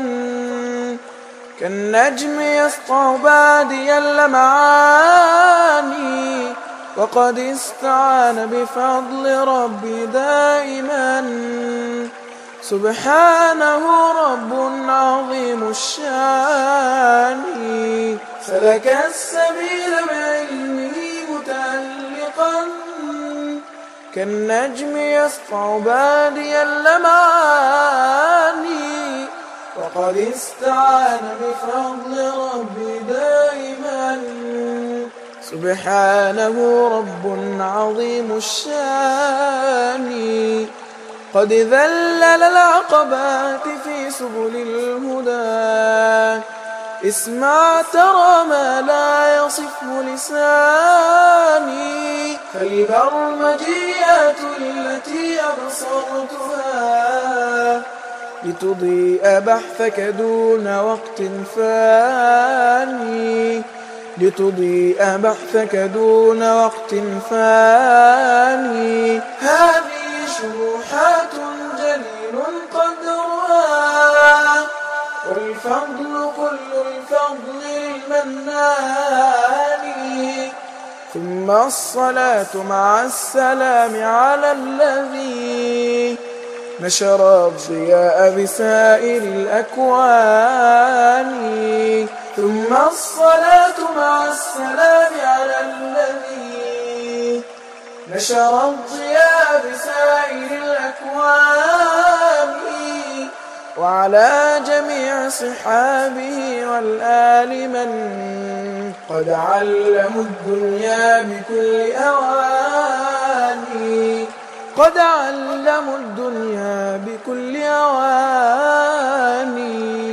كالنجم يسطع بادي اللمعان وقد استعان بفضل ربي دائما سبحانه رب عظيم الشان سلك السبيل بعلمه متألقا كالنجم يسطع بادي اللمعان وقد استعان بفضل ربي دائما سبحانه رب عظيم الشان قد ذلل العقبات في سبل الهدى اسمع ترى ما لا يصفه لساني فالبرمجيات التي أبصرتها لتضيء بحثك دون وقت فاني لتضيء بحثك دون وقت فاني هذه شروحات جليل قدرها والفضل كل الفضل للمنان ثم الصلاة مع السلام على الذي نشر الضياء بسائر الأكوان ثم الصلاة مع السلام على الذي نشر الضياء بسائر الأكوان وعلى جميع صحابه والآل من قد علموا الدنيا بكل أواني قد علموا الدنيا بكل أواني